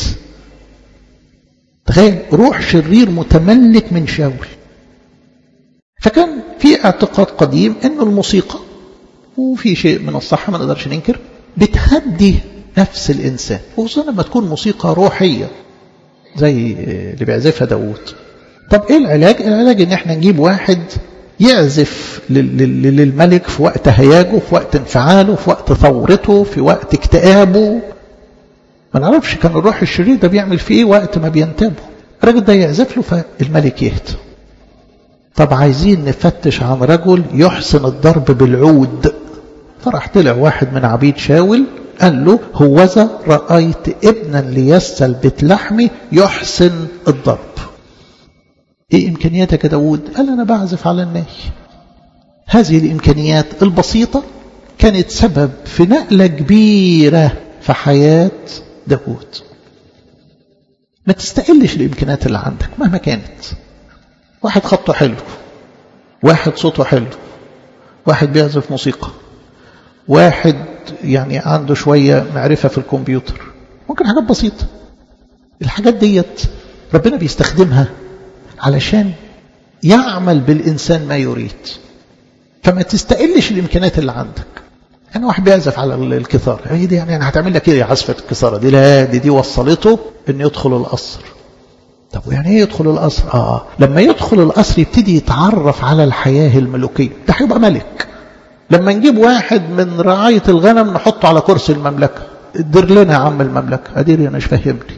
تخيل روح شرير متملك من شاول فكان في اعتقاد قديم أن الموسيقى وفي شيء من الصحة ما نقدرش ننكر بتهدي نفس الإنسان خصوصا لما تكون موسيقى روحية زي اللي بيعزفها داوود طب ايه العلاج العلاج ان احنا نجيب واحد يعزف للملك في وقت هياجه في وقت انفعاله في وقت ثورته في وقت اكتئابه ما نعرفش كان الروح الشرير ده بيعمل فيه ايه وقت ما بينتابه الراجل ده يعزف له فالملك يهدى طب عايزين نفتش عن رجل يحسن الضرب بالعود فراح طلع واحد من عبيد شاول قال له هوذا رأيت ابنا ليسل بيت لحمي يحسن الضرب ايه امكانياتك يا داود قال انا بعزف على الناي هذه الامكانيات البسيطة كانت سبب في نقلة كبيرة في حياة داود ما تستقلش الامكانيات اللي عندك مهما كانت واحد خطه حلو واحد صوته حلو واحد بيعزف موسيقى واحد يعني عنده شوية معرفة في الكمبيوتر ممكن حاجات بسيطة الحاجات ديت ربنا بيستخدمها علشان يعمل بالإنسان ما يريد فما تستقلش الإمكانيات اللي عندك يعني واحد بيعزف على الكثار يعني دي يعني هتعمل لك ايه عزفة الكثارة دي لا دي دي وصلته ان يدخل القصر طب ويعني ايه يدخل القصر اه لما يدخل القصر يبتدي يتعرف على الحياة الملوكية ده هيبقى ملك لما نجيب واحد من رعاية الغنم نحطه على كرسي المملكة ادير لنا يا عم المملكة ادير انا مش فاهمني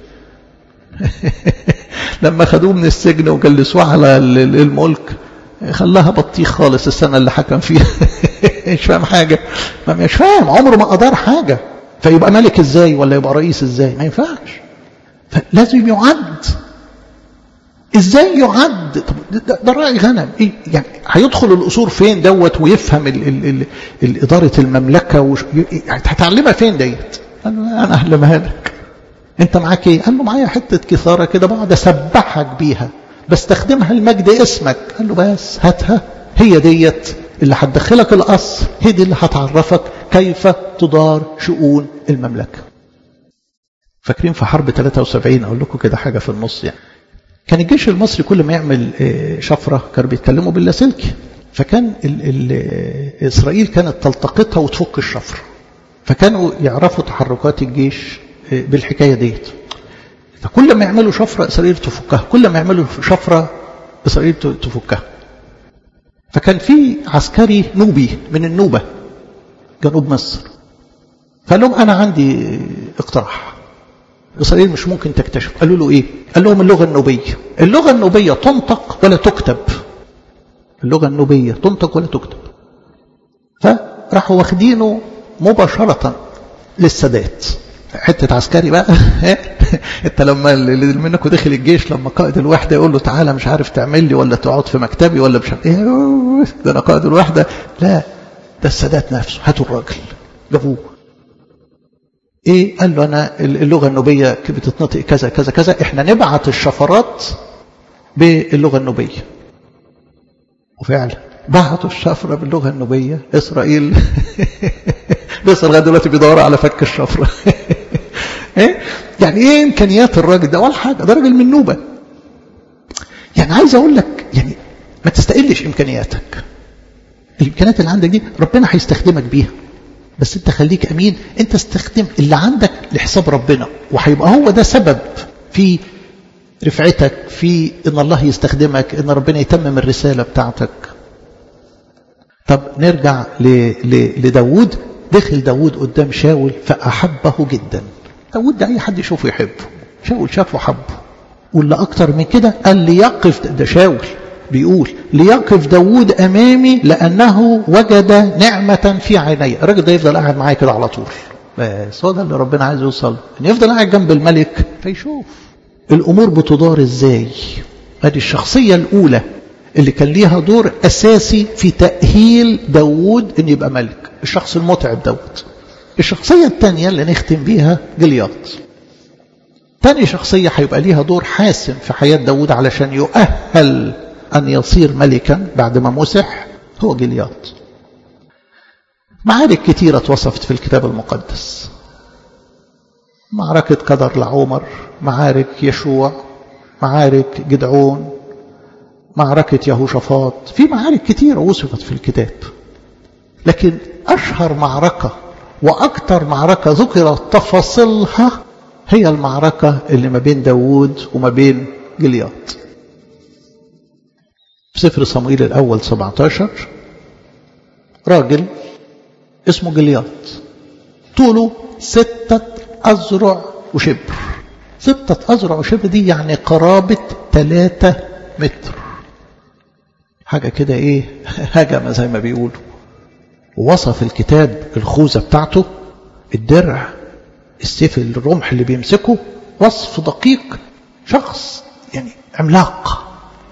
لما خدوه من السجن وجلسوه على الملك خلاها بطيخ خالص السنة اللي حكم فيها مش فاهم حاجة ما مش فاهم عمره ما قدر حاجة فيبقى ملك ازاي ولا يبقى رئيس ازاي ما ينفعش فلازم يعد ازاي يعد طب ده, ده راعي غنم إيه؟ يعني هيدخل القصور فين دوت ويفهم ال ال ال ال إدارة المملكة وش... هتعلمها فين ديت قال له انا اعلمها لك انت معاك ايه قال له معايا حتة كثارة كده بقعد اسبحك بيها بستخدمها لمجد اسمك قال له بس هاتها هي ديت اللي هتدخلك القصر هي دي اللي هتعرفك كيف تدار شؤون المملكة فاكرين في حرب 73 أقول لكم كده حاجة في النص يعني كان الجيش المصري كل ما يعمل شفرة كانوا بيتكلموا باللاسلكي فكان ال ال إسرائيل كانت تلتقطها وتفك الشفرة فكانوا يعرفوا تحركات الجيش بالحكاية ديت فكل ما يعملوا شفرة إسرائيل تفكها كل ما يعملوا شفرة إسرائيل تفكها فكان في عسكري نوبي من النوبة جنوب مصر فقال لهم أنا عندي اقتراح إسرائيل مش ممكن تكتشف قالوا له إيه قال لهم اللغة النوبية اللغة النوبية تنطق ولا تكتب اللغة النوبية تنطق ولا تكتب فراحوا واخدينه مباشرة للسادات حتة عسكري بقى انت لما اللي منكم دخل الجيش لما قائد الوحدة يقول له تعالى مش عارف تعمل لي ولا تقعد في مكتبي ولا مش عارف ايه ده انا قائد الوحدة لا ده السادات نفسه هاتوا الراجل جابوه ايه قال له انا اللغة النوبية بتتنطق كذا كذا كذا احنا نبعت الشفرات باللغة النوبية وفعلا بعتوا الشفرة باللغة النوبية إسرائيل لسه لغاية دلوقتي بيدوروا على فك الشفرة إيه؟ يعني إيه إمكانيات الراجل ده ولا حاجة ده راجل من نوبة يعني عايز أقول لك يعني ما تستقلش إمكانياتك الإمكانيات اللي عندك دي ربنا هيستخدمك بيها بس أنت خليك أمين أنت استخدم اللي عندك لحساب ربنا وهيبقى هو ده سبب في رفعتك في ان الله يستخدمك ان ربنا يتمم الرسالة بتاعتك طب نرجع لداود دخل داود قدام شاول فأحبه جدا داود ده أي حد يشوفه يحبه شاول شافه حبه واللي أكتر من كده قال ليقف ده شاول بيقول ليقف داود أمامي لأنه وجد نعمة في عيني الراجل ده يفضل قاعد معايا كده على طول بس هو ده اللي ربنا عايز يوصل ان يفضل قاعد جنب الملك فيشوف الأمور بتدار إزاي هذه الشخصية الأولى اللي كان ليها دور أساسي في تأهيل داود أن يبقى ملك الشخص المتعب داود الشخصية الثانية اللي نختم بيها جلياط تاني شخصية هيبقى ليها دور حاسم في حياة داود علشان يؤهل أن يصير ملكا بعد ما مسح هو جلياط معارك كتيرة اتوصفت في الكتاب المقدس معركة قدر لعمر معارك يشوع معارك جدعون معركة يهوشافاط في معارك كتيرة وصفت في الكتاب لكن أشهر معركة وأكثر معركة ذكرت تفاصيلها هي المعركة اللي ما بين داوود وما بين جلياط في سفر صموئيل الأول 17 راجل اسمه جلياط طوله ستة أذرع وشبر ستة أذرع وشبر دي يعني قرابة ثلاثة متر حاجة كده إيه هجمة زي ما بيقولوا ووصف الكتاب الخوذة بتاعته الدرع السيف الرمح اللي بيمسكه وصف دقيق شخص يعني عملاق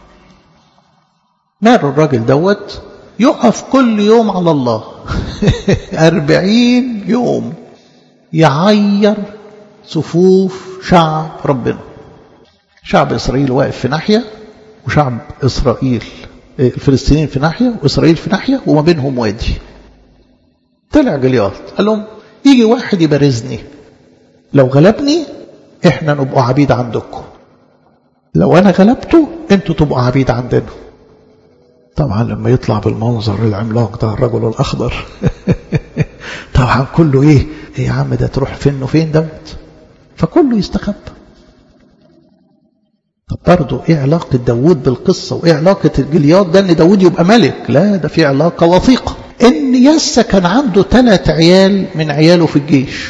مال الراجل دوت يقف كل يوم على الله أربعين يوم يعير صفوف شعب ربنا شعب إسرائيل واقف في ناحية وشعب إسرائيل الفلسطينيين في ناحية وإسرائيل في ناحية وما بينهم وادي طلع جلياط قال لهم يجي واحد يبارزني لو غلبني احنا نبقى عبيد عندكم لو انا غلبته انتوا تبقوا عبيد عندنا طبعا لما يطلع بالمنظر العملاق ده الرجل الاخضر طبعا كله ايه ايه يا عم ده تروح فين وفين دوت فكله يستخبى طب برضه ايه علاقة داوود بالقصة وايه علاقة الجليات ده ان داوود يبقى ملك لا ده في علاقة وثيقة ان يسا كان عنده ثلاث عيال من عياله في الجيش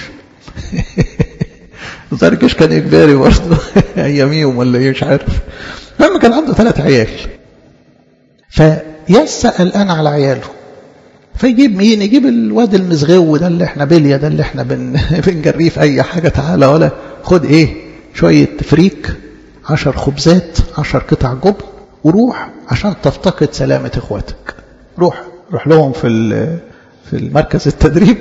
وزار الجيش كان اجباري برضه اياميهم ولا ايه مش عارف المهم كان عنده ثلاث عيال فيسا قلقان على عياله فيجيب مين يجيب الواد المزغو ده اللي احنا بليا ده اللي احنا بن... بنجريه في اي حاجة تعالى ولا خد ايه شوية فريك عشر خبزات عشر قطع جبن وروح عشان تفتقد سلامة اخواتك روح روح لهم في في المركز التدريب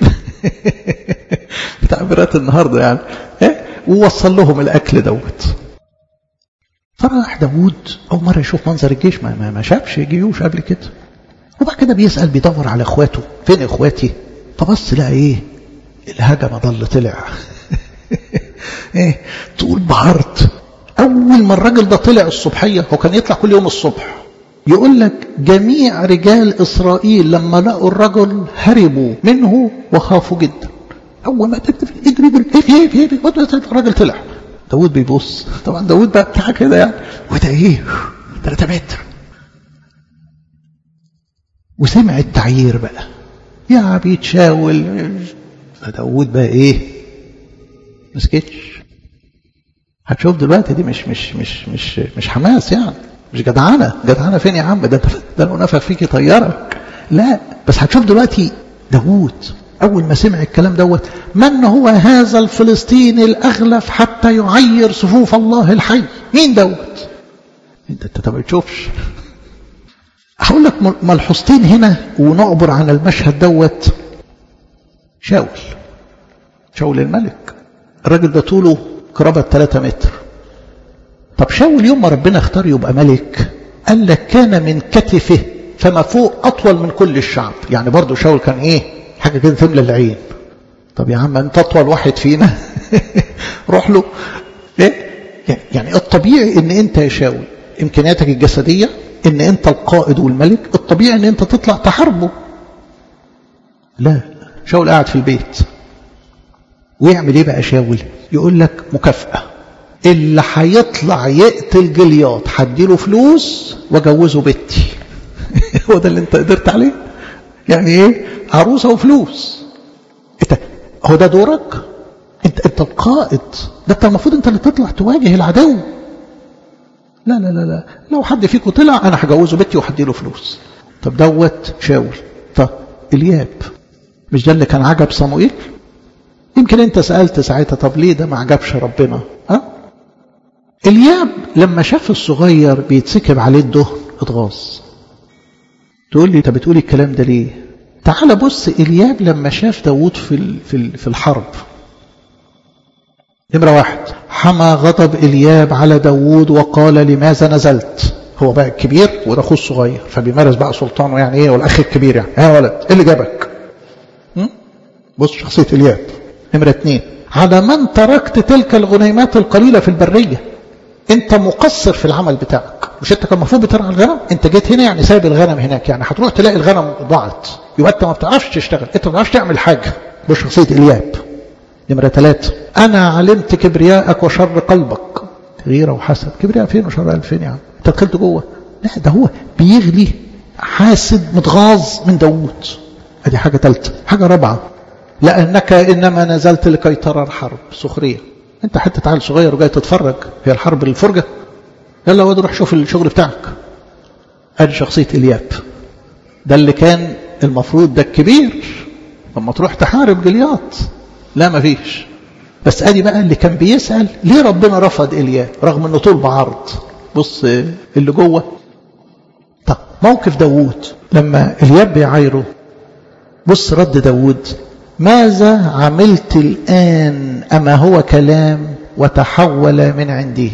تعبيرات النهارده يعني ووصل لهم الاكل دوت فراح داوود أول مرة يشوف منظر الجيش ما, ما, ما شافش جيوش قبل كده وبعد كده بيسأل بيدور على اخواته فين اخواتي فبص لقى ايه الهجمة ضل طلع ايه تقول بعرض اول ما الراجل ده طلع الصبحية هو كان يطلع كل يوم الصبح يقول لك جميع رجال اسرائيل لما لقوا الرجل هربوا منه وخافوا جدا اول ما تكتب اجري اجري ايه ايه ايه الراجل طلع داود بيبص طبعا داود بقى بتاع كده يعني وده ايه 3 متر وسمع التعيير بقى يا بيتشاول فداود بقى ايه مسكتش هتشوف دلوقتي دي مش مش مش مش مش حماس يعني مش جدعانه جدعانه فين يا عم ده ده لو نفخ فيك يطيرك لا بس هتشوف دلوقتي داوود اول ما سمع الكلام دوت من هو هذا الفلسطيني الاغلف حتى يعير صفوف الله الحي مين دوت انت انت ما بتشوفش هقول لك ملحوظتين هنا ونعبر عن المشهد دوت شاول شاول الملك الراجل ده طوله قرابة 3 متر طب شاول يوم ما ربنا اختار يبقى ملك قال لك كان من كتفه فما فوق أطول من كل الشعب يعني برضه شاول كان إيه حاجة كده تملى العين طب يا عم أنت أطول واحد فينا روح له إيه يعني الطبيعي إن أنت يا شاول إمكانياتك الجسدية إن أنت القائد والملك الطبيعي إن أنت تطلع تحاربه لا شاول قاعد في البيت ويعمل ايه بقى شاول يقول لك مكافأة اللي هيطلع يقتل جلياط هديله فلوس واجوزه بنتي هو ده اللي انت قدرت عليه يعني ايه عروسه وفلوس انت هو ده دورك انت انت القائد ده انت المفروض انت اللي تطلع تواجه العدو لا لا لا لا لو حد فيكم طلع انا هجوزه بنتي وهديله فلوس طب دوت شاول طب الياب مش ده اللي كان عجب صموئيل يمكن انت سألت ساعتها طب ليه ده ما عجبش ربنا ها الياب لما شاف الصغير بيتسكب عليه الدهن اتغاظ تقول لي انت بتقولي الكلام ده ليه تعال بص الياب لما شاف داوود في في في الحرب نمرة واحد حمى غضب الياب على داوود وقال لماذا نزلت هو بقى الكبير وده اخوه الصغير فبيمارس بقى سلطانه يعني ايه والاخ الكبير يعني يا ولد ايه اللي جابك بص شخصية الياب نمرة اثنين على من تركت تلك الغنيمات القليلة في البرية انت مقصر في العمل بتاعك مش انت كان المفروض بترعى الغنم انت جيت هنا يعني سايب الغنم هناك يعني هتروح تلاقي الغنم ضاعت يبقى انت ما بتعرفش تشتغل انت ما بتعرفش تعمل حاجة بشخصية الياب نمرة ثلاثة انا علمت كبرياءك وشر قلبك غيرة وحسد كبرياء فين وشر قلب فين يعني انت دخلت جوه لا ده هو بيغلي حاسد متغاظ من داوود ادي حاجة ثالثة حاجة رابعة لأنك إنما نزلت لكي ترى الحرب سخرية أنت حتى عيل صغير وجاي تتفرج هي الحرب الفرجة يلا واد روح شوف الشغل بتاعك ادي شخصية الياب ده اللي كان المفروض ده الكبير لما تروح تحارب جلياط لا ما فيش بس ادي بقى اللي كان بيسأل ليه ربنا رفض الياب رغم انه طول بعرض بص اللي جوه طب موقف داوود لما الياب بيعايره بص رد داوود ماذا عملت الآن أما هو كلام وتحول من عنده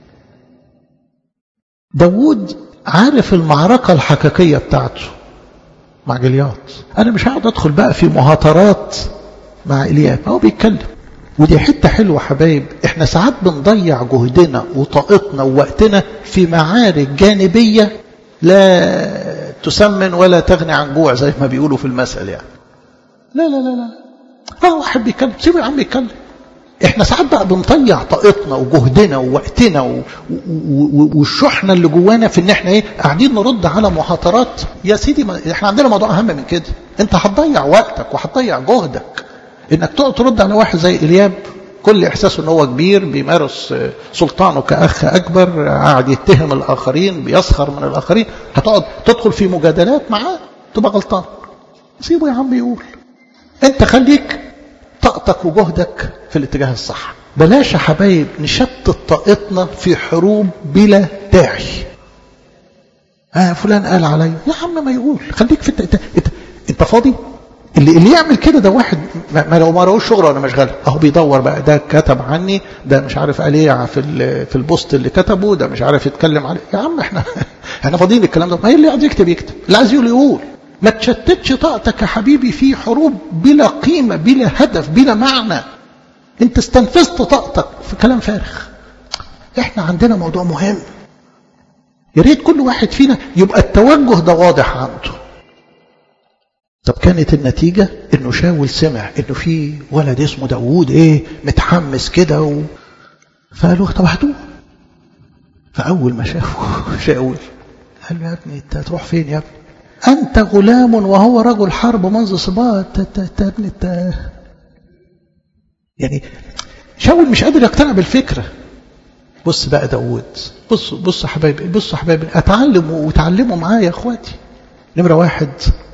داود عارف المعركة الحقيقية بتاعته مع جلياط أنا مش هقعد أدخل بقى في مهاترات مع إلياب هو بيتكلم ودي حتة حلوة حبايب احنا ساعات بنضيع جهدنا وطاقتنا ووقتنا في معارك جانبية لا تسمن ولا تغني عن جوع زي ما بيقولوا في المثل يعني لا لا لا لا اه واحد بيتكلم سيبه يا عم يتكلم احنا ساعات بقى بنضيع طاقتنا وجهدنا ووقتنا و... و... والشحنه اللي جوانا في ان احنا ايه قاعدين نرد على محاضرات يا سيدي ما... احنا عندنا موضوع اهم من كده انت هتضيع وقتك وهتضيع جهدك انك تقعد ترد على واحد زي الياب كل احساسه ان هو كبير بيمارس سلطانه كاخ اكبر قاعد يتهم الاخرين بيسخر من الاخرين هتقعد تدخل في مجادلات معاه تبقى غلطان سيبه يا عم يقول انت خليك طاقتك وجهدك في الاتجاه الصح بلاش يا حبايب نشتت طاقتنا في حروب بلا داعي آه فلان قال علي يا عم ما يقول خليك في انت, انت, انت, انت فاضي اللي اللي يعمل كده ده واحد ما ما لو ما لهوش شغل ولا مشغله اهو بيدور بقى ده كتب عني ده مش عارف قال ايه في ال- في البوست اللي كتبه ده مش عارف يتكلم عليه يا عم احنا احنا فاضيين الكلام ده ما هي اللي عايز يكتب يكتب اللي عايز يقول يقول ما تشتتش طاقتك يا حبيبي في حروب بلا قيمه بلا هدف بلا معنى انت استنفذت طاقتك في كلام فارغ احنا عندنا موضوع مهم يا ريت كل واحد فينا يبقى التوجه ده واضح عنده طب كانت النتيجة انه شاول سمع انه في ولد اسمه داوود ايه متحمس كده و... فقالوا طب هاتوه فأول ما شافه شاول قال له يا ابني انت هتروح فين يا ابني أنت غلام وهو رجل حرب منذ صباح انت انت انت ابني انت يعني شاول مش قادر يقتنع بالفكرة بص بقى داوود بص بص يا حبايبي بص يا حبايبي اتعلم وتعلموا معايا يا اخواتي نمرة واحد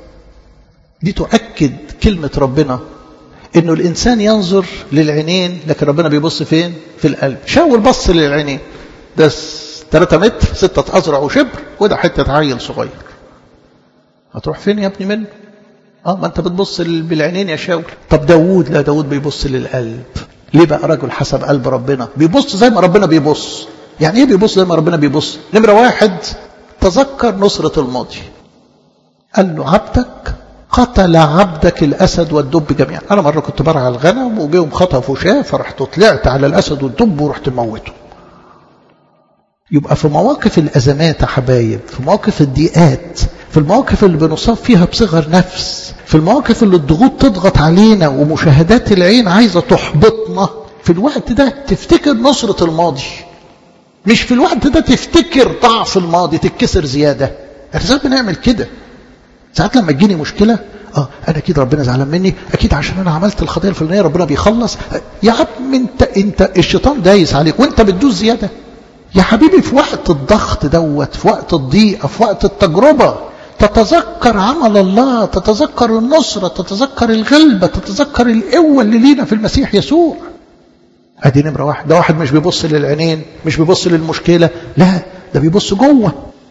دي تؤكد كلمة ربنا انه الانسان ينظر للعينين لكن ربنا بيبص فين في القلب شاول بص للعينين ده 3 متر ستة أذرع وشبر وده حتة عيل صغير هتروح فين يا ابني منه اه ما انت بتبص بالعينين يا شاول طب داوود لا داوود بيبص للقلب ليه بقى رجل حسب قلب ربنا بيبص زي ما ربنا بيبص يعني ايه بيبص زي ما ربنا بيبص نمرة واحد تذكر نصرة الماضي قال له عبدك قتل عبدك الأسد والدب جميعا أنا مرة كنت برعى الغنم وجيهم خطفوا شاه فرحت طلعت على الأسد والدب ورحت موته يبقى في مواقف الأزمات يا حبايب في مواقف الضيقات في المواقف اللي بنصاب فيها بصغر نفس في المواقف اللي الضغوط تضغط علينا ومشاهدات العين عايزة تحبطنا في الوقت ده تفتكر نصرة الماضي مش في الوقت ده تفتكر ضعف الماضي تتكسر زيادة احنا ساعات بنعمل كده ساعات لما تجيني مشكلة اه انا اكيد ربنا زعلان مني اكيد عشان انا عملت الخطيه الفلانيه ربنا بيخلص يا عم انت انت الشيطان دايس عليك وانت بتدوس زياده يا حبيبي في وقت الضغط دوت في وقت الضيقه في وقت التجربه تتذكر عمل الله تتذكر النصرة تتذكر الغلبة تتذكر القوة اللي لينا في المسيح يسوع ادي نمرة واحد ده واحد مش بيبص للعينين مش بيبص للمشكلة لا ده بيبص جوه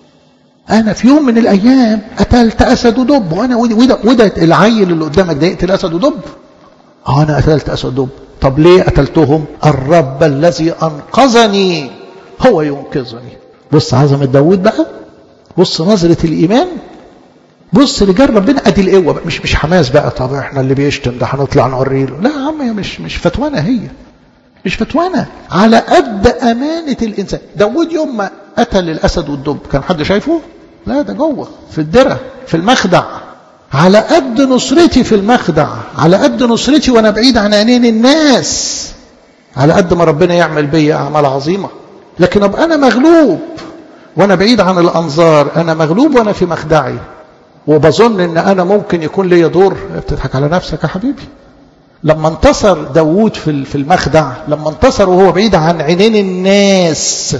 انا في يوم من الايام قتلت اسد ودب وانا وده, وده العيل اللي قدامك ده يقتل اسد ودب اه انا قتلت اسد ودب طب ليه قتلتهم الرب الذي انقذني هو ينقذني بص عظمة داود بقى بص نظرة الإيمان بص رجال ربنا ادي القوه بقى مش مش حماس بقى طب احنا اللي بيشتم ده هنطلع نوري له لا يا عم هي مش مش فتوانه هي مش فتوانه على قد امانه الانسان داود يوم ما قتل الاسد والدب كان حد شايفه لا ده جوه في الدره في المخدع على قد نصرتي في المخدع على قد نصرتي وانا بعيد عن عينين الناس على قد ما ربنا يعمل بيا اعمال عظيمه لكن ابقى انا مغلوب وانا بعيد عن الانظار انا مغلوب وانا في مخدعي وبظن ان انا ممكن يكون لي دور بتضحك على نفسك يا حبيبي لما انتصر داوود في في المخدع لما انتصر وهو بعيد عن عينين الناس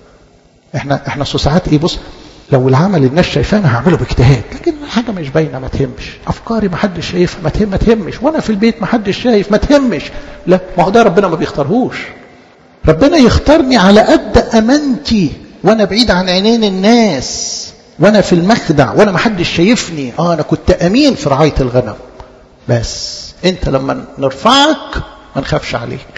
احنا احنا ساعات ايه بص لو العمل الناس شايفاه انا هعمله باجتهاد لكن حاجه مش باينه ما تهمش افكاري ما حدش شايفها ما تهم ما تهمش وانا في البيت ما حدش شايف ما تهمش لا ما هو ده ربنا ما بيختارهوش ربنا يختارني على قد امانتي وانا بعيد عن عينين الناس وانا في المخدع وانا ما حدش شايفني اه انا كنت امين في رعايه الغنم بس انت لما نرفعك ما نخافش عليك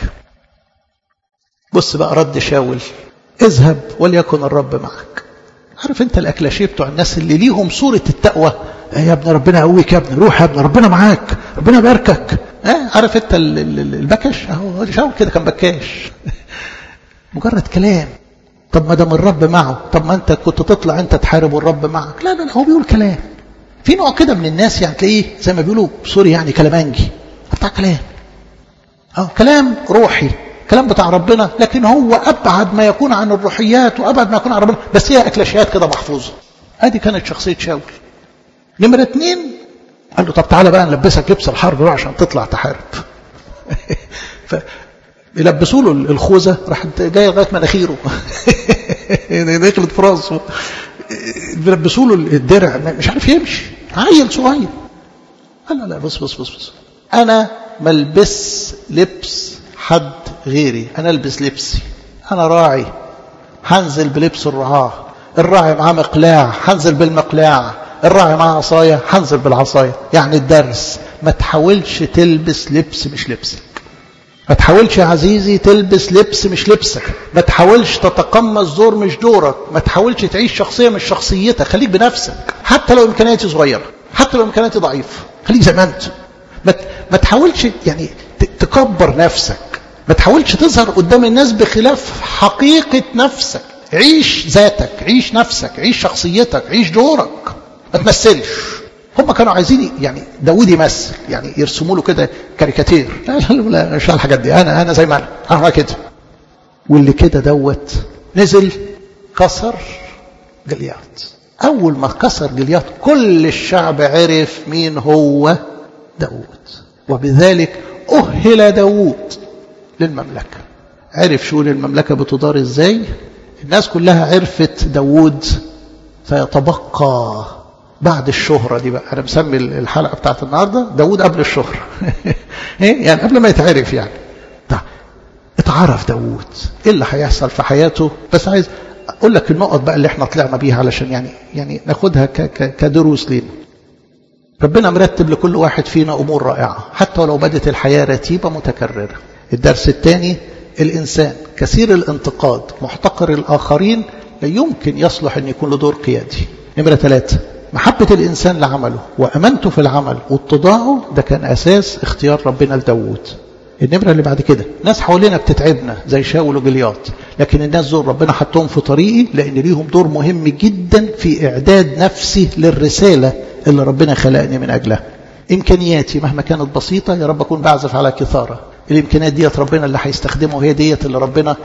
بص بقى رد شاول اذهب وليكن الرب معك عارف انت الاكلاشيه بتوع الناس اللي ليهم صوره التقوى آه يا ابني ربنا يقويك يا ابني روح يا ابني ربنا معاك ربنا يباركك آه عارف انت البكش اهو شاول كده كان بكاش مجرد كلام طب ما دام الرب معه طب ما انت كنت تطلع انت تحارب والرب معك لا لا هو بيقول كلام في نوع كده من الناس يعني تلاقيه زي ما بيقولوا سوري يعني كلامانجي بتاع كلام اه كلام روحي كلام بتاع ربنا لكن هو ابعد ما يكون عن الروحيات وابعد ما يكون عن ربنا بس هي اكلاشيات كده محفوظه ادي كانت شخصيه شاول نمره اثنين قال له طب تعالى بقى نلبسك لبس الحرب بقى عشان تطلع تحارب ف يلبسوا له الخوذه راحت جايه لغايه مناخيره دخلت في راسه بيلبسوا له الدرع مش عارف يمشي عيل صغير قال لا لا بص بص بص بص انا ملبس لبس حد غيري انا البس لبسي انا راعي هنزل بلبس الرعاه الراعي معاه مقلاع هنزل بالمقلاع الراعي معاه عصايه هنزل بالعصايه يعني الدرس ما تحاولش تلبس لبس مش لبسك ما تحاولش يا عزيزي تلبس لبس مش لبسك ما تحاولش تتقمص دور مش دورك ما تحاولش تعيش شخصية مش شخصيتك خليك بنفسك حتى لو إمكانياتي صغيرة حتى لو إمكانياتي ضعيفة خليك زي ما أنت ما, ما تحاولش يعني تكبر نفسك ما تحاولش تظهر قدام الناس بخلاف حقيقة نفسك عيش ذاتك عيش نفسك عيش شخصيتك عيش دورك ما تمثلش هم كانوا عايزين يعني داوود يمثل يعني يرسموا له كده كاريكاتير لا لا لا مش الحاجات دي انا انا زي ما انا انا كده واللي كده دوت نزل كسر جليات اول ما كسر جليات كل الشعب عرف مين هو داوود وبذلك اهل داوود للمملكه عرف شؤون المملكه بتدار ازاي الناس كلها عرفت داوود فيتبقى بعد الشهرة دي بقى أنا مسمي الحلقة بتاعت النهاردة داود قبل الشهرة يعني قبل ما يتعرف يعني طيب اتعرف داود ايه اللي هيحصل في حياته بس عايز اقول لك النقط بقى اللي احنا طلعنا بيها علشان يعني يعني ناخدها كدروس لينا ربنا مرتب لكل واحد فينا امور رائعه حتى ولو بدت الحياه رتيبه متكرره الدرس الثاني الانسان كثير الانتقاد محتقر الاخرين لا يمكن يصلح ان يكون له دور قيادي نمره ثلاثه محبة الإنسان لعمله وأمانته في العمل واتضاعه ده كان أساس اختيار ربنا لداود النمرة اللي بعد كده ناس حوالينا بتتعبنا زي شاول وجلياط لكن الناس دول ربنا حطهم في طريقي لأن ليهم دور مهم جدا في إعداد نفسي للرسالة اللي ربنا خلقني من أجلها إمكانياتي مهما كانت بسيطة يا رب أكون بعزف على كثارة الإمكانيات ديت ربنا اللي هيستخدمه هي ديت اللي ربنا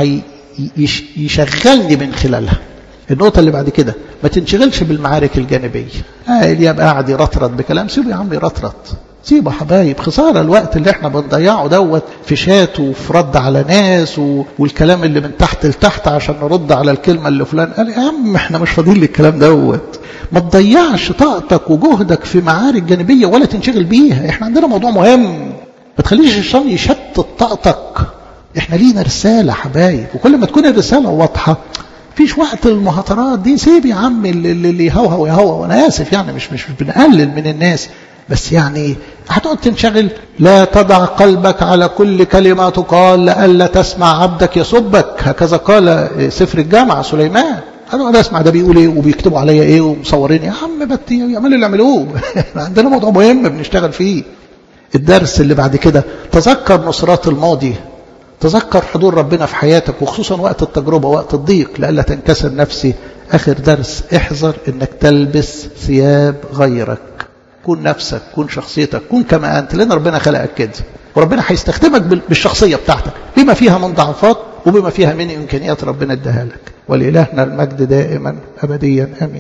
يشغلني من خلالها النقطة اللي بعد كده ما تنشغلش بالمعارك الجانبية آه الياب قاعد يرطرط بكلام سيبه يا عم يرطرط سيبه حبايب خسارة الوقت اللي احنا بنضيعه دوت في شات وفي رد على ناس و... والكلام اللي من تحت لتحت عشان نرد على الكلمة اللي فلان قال يا عم احنا مش فاضيين للكلام دوت ما تضيعش طاقتك وجهدك في معارك جانبية ولا تنشغل بيها احنا عندنا موضوع مهم ما تخليش الشيطان يشتت طاقتك احنا لينا رسالة حبايب وكل ما تكون الرسالة واضحة فيش وقت المهاترات دي سيب يا عم اللي يهوهو يهوهو وانا اسف يعني مش مش بنقلل من الناس بس يعني هتقعد تنشغل لا تضع قلبك على كل كلمة تقال لئلا تسمع عبدك يسبك هكذا قال سفر الجامعة سليمان انا اسمع ده بيقول ايه وبيكتبوا عليا ايه ومصورين يا عم بت يعملوا اللي يعملوه عندنا موضوع مهم بنشتغل فيه الدرس اللي بعد كده تذكر نصرات الماضي تذكر حضور ربنا في حياتك وخصوصا وقت التجربة وقت الضيق لألا تنكسر نفسي آخر درس احذر انك تلبس ثياب غيرك كون نفسك كون شخصيتك كون كما أنت لأن ربنا خلقك كده وربنا هيستخدمك بالشخصية بتاعتك بما فيها من ضعفات وبما فيها من إمكانيات ربنا اداها لك ولإلهنا المجد دائما أبديا آمين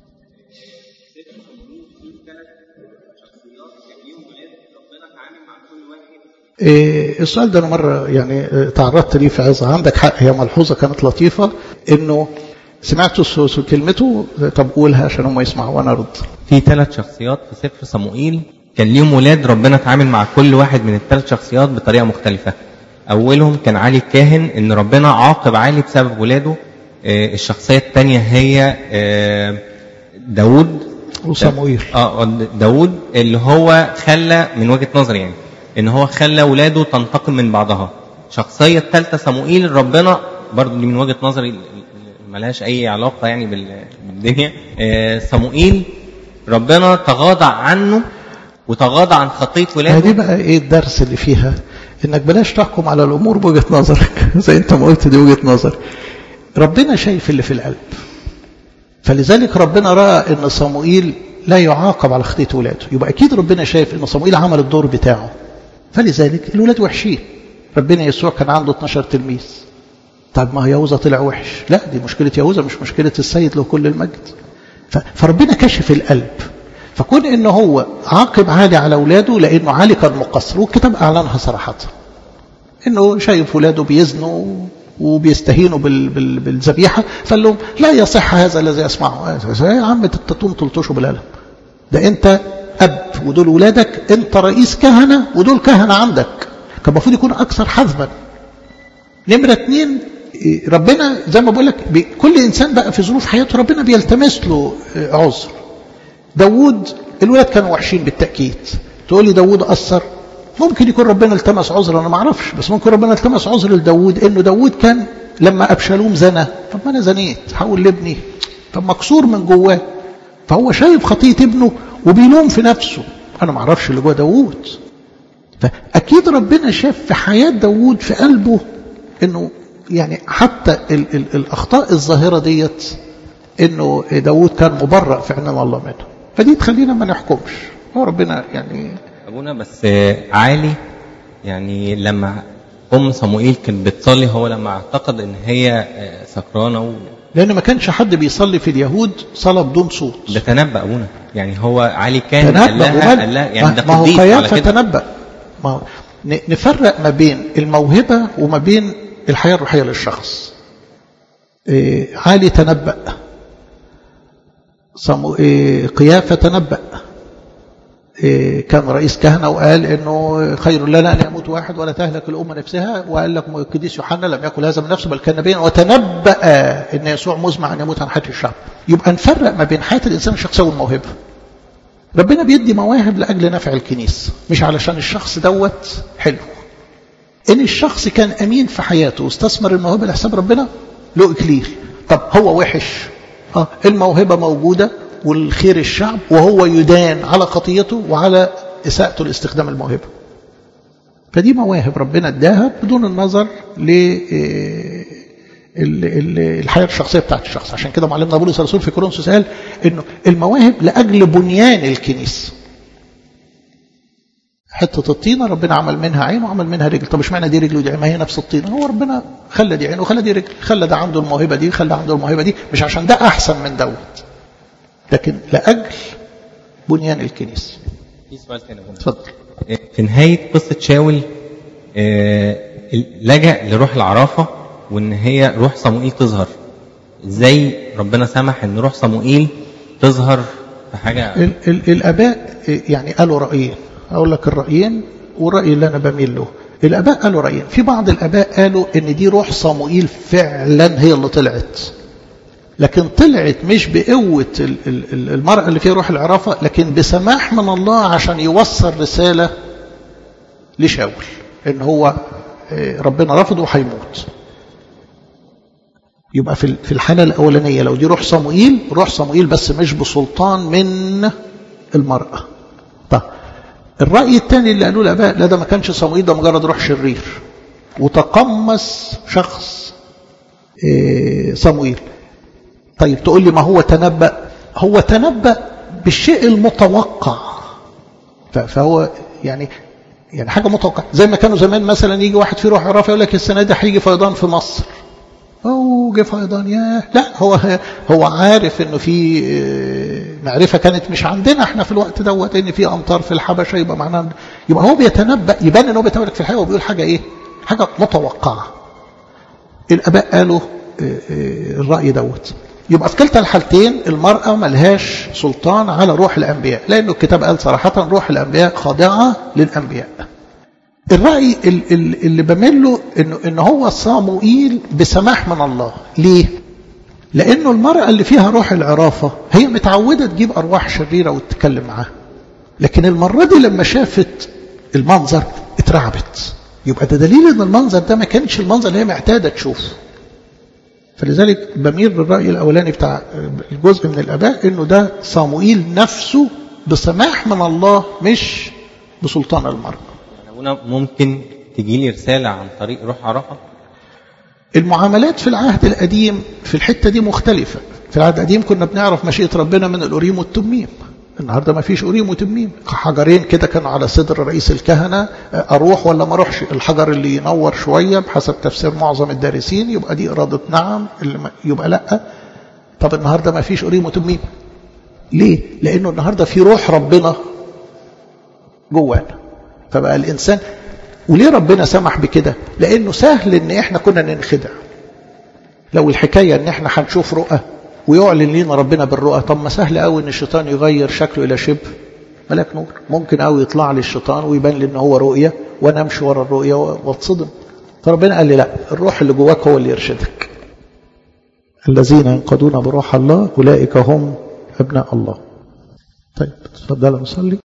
إيه السؤال ده انا مره يعني تعرضت ليه في عظه عندك حق هي ملحوظه كانت لطيفه انه سمعت كلمته طب قولها عشان هم يسمعوا وانا ارد في ثلاث شخصيات في سفر صموئيل كان ليهم ولاد ربنا اتعامل مع كل واحد من الثلاث شخصيات بطريقه مختلفه اولهم كان علي الكاهن ان ربنا عاقب علي بسبب ولاده الشخصيه الثانيه هي داوود وصموئيل اه داوود اللي هو خلى من وجهه نظري يعني ان هو خلى ولاده تنتقم من بعضها شخصية الثالثة صموئيل ربنا برضو دي من وجهة نظري ملهاش اي علاقة يعني بالدنيا صموئيل ربنا تغاضى عنه وتغاضى عن خطية ولاده دي بقى ايه الدرس اللي فيها انك بلاش تحكم على الامور بوجهة نظرك زي انت ما قلت دي وجهة نظر ربنا شايف اللي في القلب فلذلك ربنا رأى ان صموئيل لا يعاقب على خطية ولاده يبقى اكيد ربنا شايف ان صموئيل عمل الدور بتاعه فلذلك الولاد وحشين ربنا يسوع كان عنده 12 تلميذ طب ما يهوذا طلع وحش لا دي مشكلة يهوذا مش مشكلة السيد له كل المجد فربنا كشف القلب فكون ان هو عاقب عالي على اولاده لانه عالي كان مقصر والكتاب اعلنها صراحة انه شايف ولاده بيزنوا وبيستهينوا بالذبيحة فقال لهم لا يصح هذا الذي اسمعه يا عم تقوم تلطشوا بالقلم ده انت أب ودول ولادك أنت رئيس كهنة ودول كهنة عندك كان المفروض يكون أكثر حذبا نمرة اتنين ربنا زي ما بقول لك كل إنسان بقى في ظروف حياته ربنا بيلتمس له عذر داوود الولاد كانوا وحشين بالتأكيد تقول لي داوود أثر ممكن يكون ربنا التمس عذر أنا ما أعرفش بس ممكن ربنا التمس عذر لداوود إنه داوود كان لما أبشالوم زنى طب ما أنا زنيت هقول لابني طب مكسور من جواه فهو شايف خطية ابنه وبيلوم في نفسه أنا ما أعرفش اللي جوه داوود فأكيد ربنا شاف في حياة داوود في قلبه إنه يعني حتى ال ال الأخطاء الظاهرة ديت إنه داوود كان مبرأ في عنان الله منه فدي تخلينا ما نحكمش هو ربنا يعني ابونا بس عالي يعني لما ام صموئيل كانت بتصلي هو لما اعتقد ان هي سكرانه و... لأن ما كانش حد بيصلي في اليهود صلاة بدون صوت ده تنبأ ابونا يعني هو علي كان تنبأ قال لها ومال- قال لها يعني ده ما هو قديس على قيافة كده تنبأ ما هو ن- نفرق ما بين الموهبة وما بين الحياة الروحية للشخص إيه، عالي تنبأ صمو إيه، قيافة تنبأ إيه، كان رئيس كهنة وقال انه خير لنا ان يموت واحد ولا تهلك الامه نفسها وقال لكم القديس يوحنا لم يقل هذا من نفسه بل كان نبيا وتنبأ ان يسوع مزمع ان يموت عن حياه الشعب يبقى نفرق ما بين حياه الانسان الشخصيه والموهبه ربنا بيدي مواهب لاجل نفع الكنيسه مش علشان الشخص دوت حلو ان الشخص كان امين في حياته واستثمر الموهبه لحساب ربنا له اكليل طب هو وحش اه الموهبه موجوده والخير الشعب وهو يدان على خطيته وعلى اساءته لاستخدام الموهبه فدي مواهب ربنا اداها بدون النظر ل ال- ال- الحياه الشخصيه بتاعت الشخص عشان كده معلمنا بولس الرسول في كورنثوس قال انه المواهب لاجل بنيان الكنيسه حته الطينه ربنا عمل منها عين وعمل منها رجل طب اشمعنى دي رجل ودي عين ما هي نفس الطينه هو ربنا خلى دي عين وخلى دي رجل خلى ده عنده الموهبه دي خلى عنده الموهبه دي مش عشان ده احسن من دوت لكن لاجل بنيان الكنيسه في سؤال تاني يا ابونا اتفضل في نهاية قصة شاول آه، لجأ لروح العرافة وإن هي روح صموئيل تظهر إزاي ربنا سمح إن روح صموئيل تظهر في حاجة ال ال الاباء يعني قالوا رايين اقول لك الرايين والراي اللي انا بميل له الاباء قالوا رايين في بعض الاباء قالوا ان دي روح صموئيل فعلا هي اللي طلعت لكن طلعت مش بقوة ال- ال- ال- المرأة اللي فيها روح العرافة لكن بسماح من الله عشان يوصل رسالة لشاول ان هو آه، ربنا رفضه وهيموت يبقى في في الحالة الأولانية لو دي روح صموئيل روح صموئيل بس مش بسلطان من المرأة طب الرأي الثاني اللي قالوه الآباء لا ده ما كانش صموئيل ده مجرد روح شرير وتقمص شخص إيه، صموئيل طيب تقول لي ما هو تنبأ هو تنبأ بالشيء المتوقع ف- فهو يعني يعني حاجة متوقعة زي ما كانوا زمان مثلا يجي واحد فيه روح عرافة يقول لك السنة دي هيجي فيضان في مصر أو جه فيضان ياه لا هو هو عارف انه في آه، معرفه كانت مش عندنا احنا في الوقت دوت ان في امطار في الحبشه يبقى معناه يبقى هو بيتنبأ يبان ان هو بيتنبأ في الحقيقه وبيقول حاجه ايه؟ حاجه متوقعه. الاباء قالوا آه، آه، الراي دوت. يبقى في كلتا الحالتين المرأة ملهاش سلطان على روح الأنبياء لأنه الكتاب قال صراحة روح الأنبياء خاضعة للأنبياء الرأي ال- ال- اللي بميل له إنه, إنه هو صاموئيل بسماح من الله ليه؟ لأنه المرأة اللي فيها روح العرافة هي متعودة تجيب أرواح شريرة وتتكلم معاها لكن المرة دي لما شافت المنظر اترعبت يبقى ده دليل ان المنظر ده ما كانش المنظر اللي هي معتادة تشوفه فلذلك بميل للرأي الأولاني بتاع الجزء من الآباء إنه ده صاموئيل نفسه بسماح من الله مش بسلطان المرأة يعني أبونا ممكن تجي لي رسالة عن طريق روح عرافة المعاملات في العهد القديم في الحتة دي مختلفة في العهد القديم كنا بنعرف مشيئة ربنا من الأوريم والتميم النهارده ما فيش أوريم وتميم حجرين كده كانوا على صدر رئيس الكهنة أروح ولا ما أروحش الحجر اللي ينور شوية بحسب تفسير معظم الدارسين يبقى دي إرادة نعم اللي ما- يبقى لأ طب النهارده ما فيش أوريم وتميم ليه؟ لأنه النهارده في روح ربنا جوانا فبقى الإنسان وليه ربنا سمح بكده؟ لأنه سهل إن إحنا كنا ننخدع لو الحكاية إن إحنا هنشوف رؤى ويعلن لنا ربنا بالرؤى طب ما سهل قوي إن الشيطان يغير شكله إلى شبه ملاك نور ممكن قوي يطلع لي الشيطان ويبان لي إن هو رؤية وأنا أمشي ورا الرؤية واتصدم فربنا قال لي لا الروح اللي جواك هو اللي يرشدك الذين ينقضون بروح الله أولئك هم أبناء الله طيب اتفضل نصلي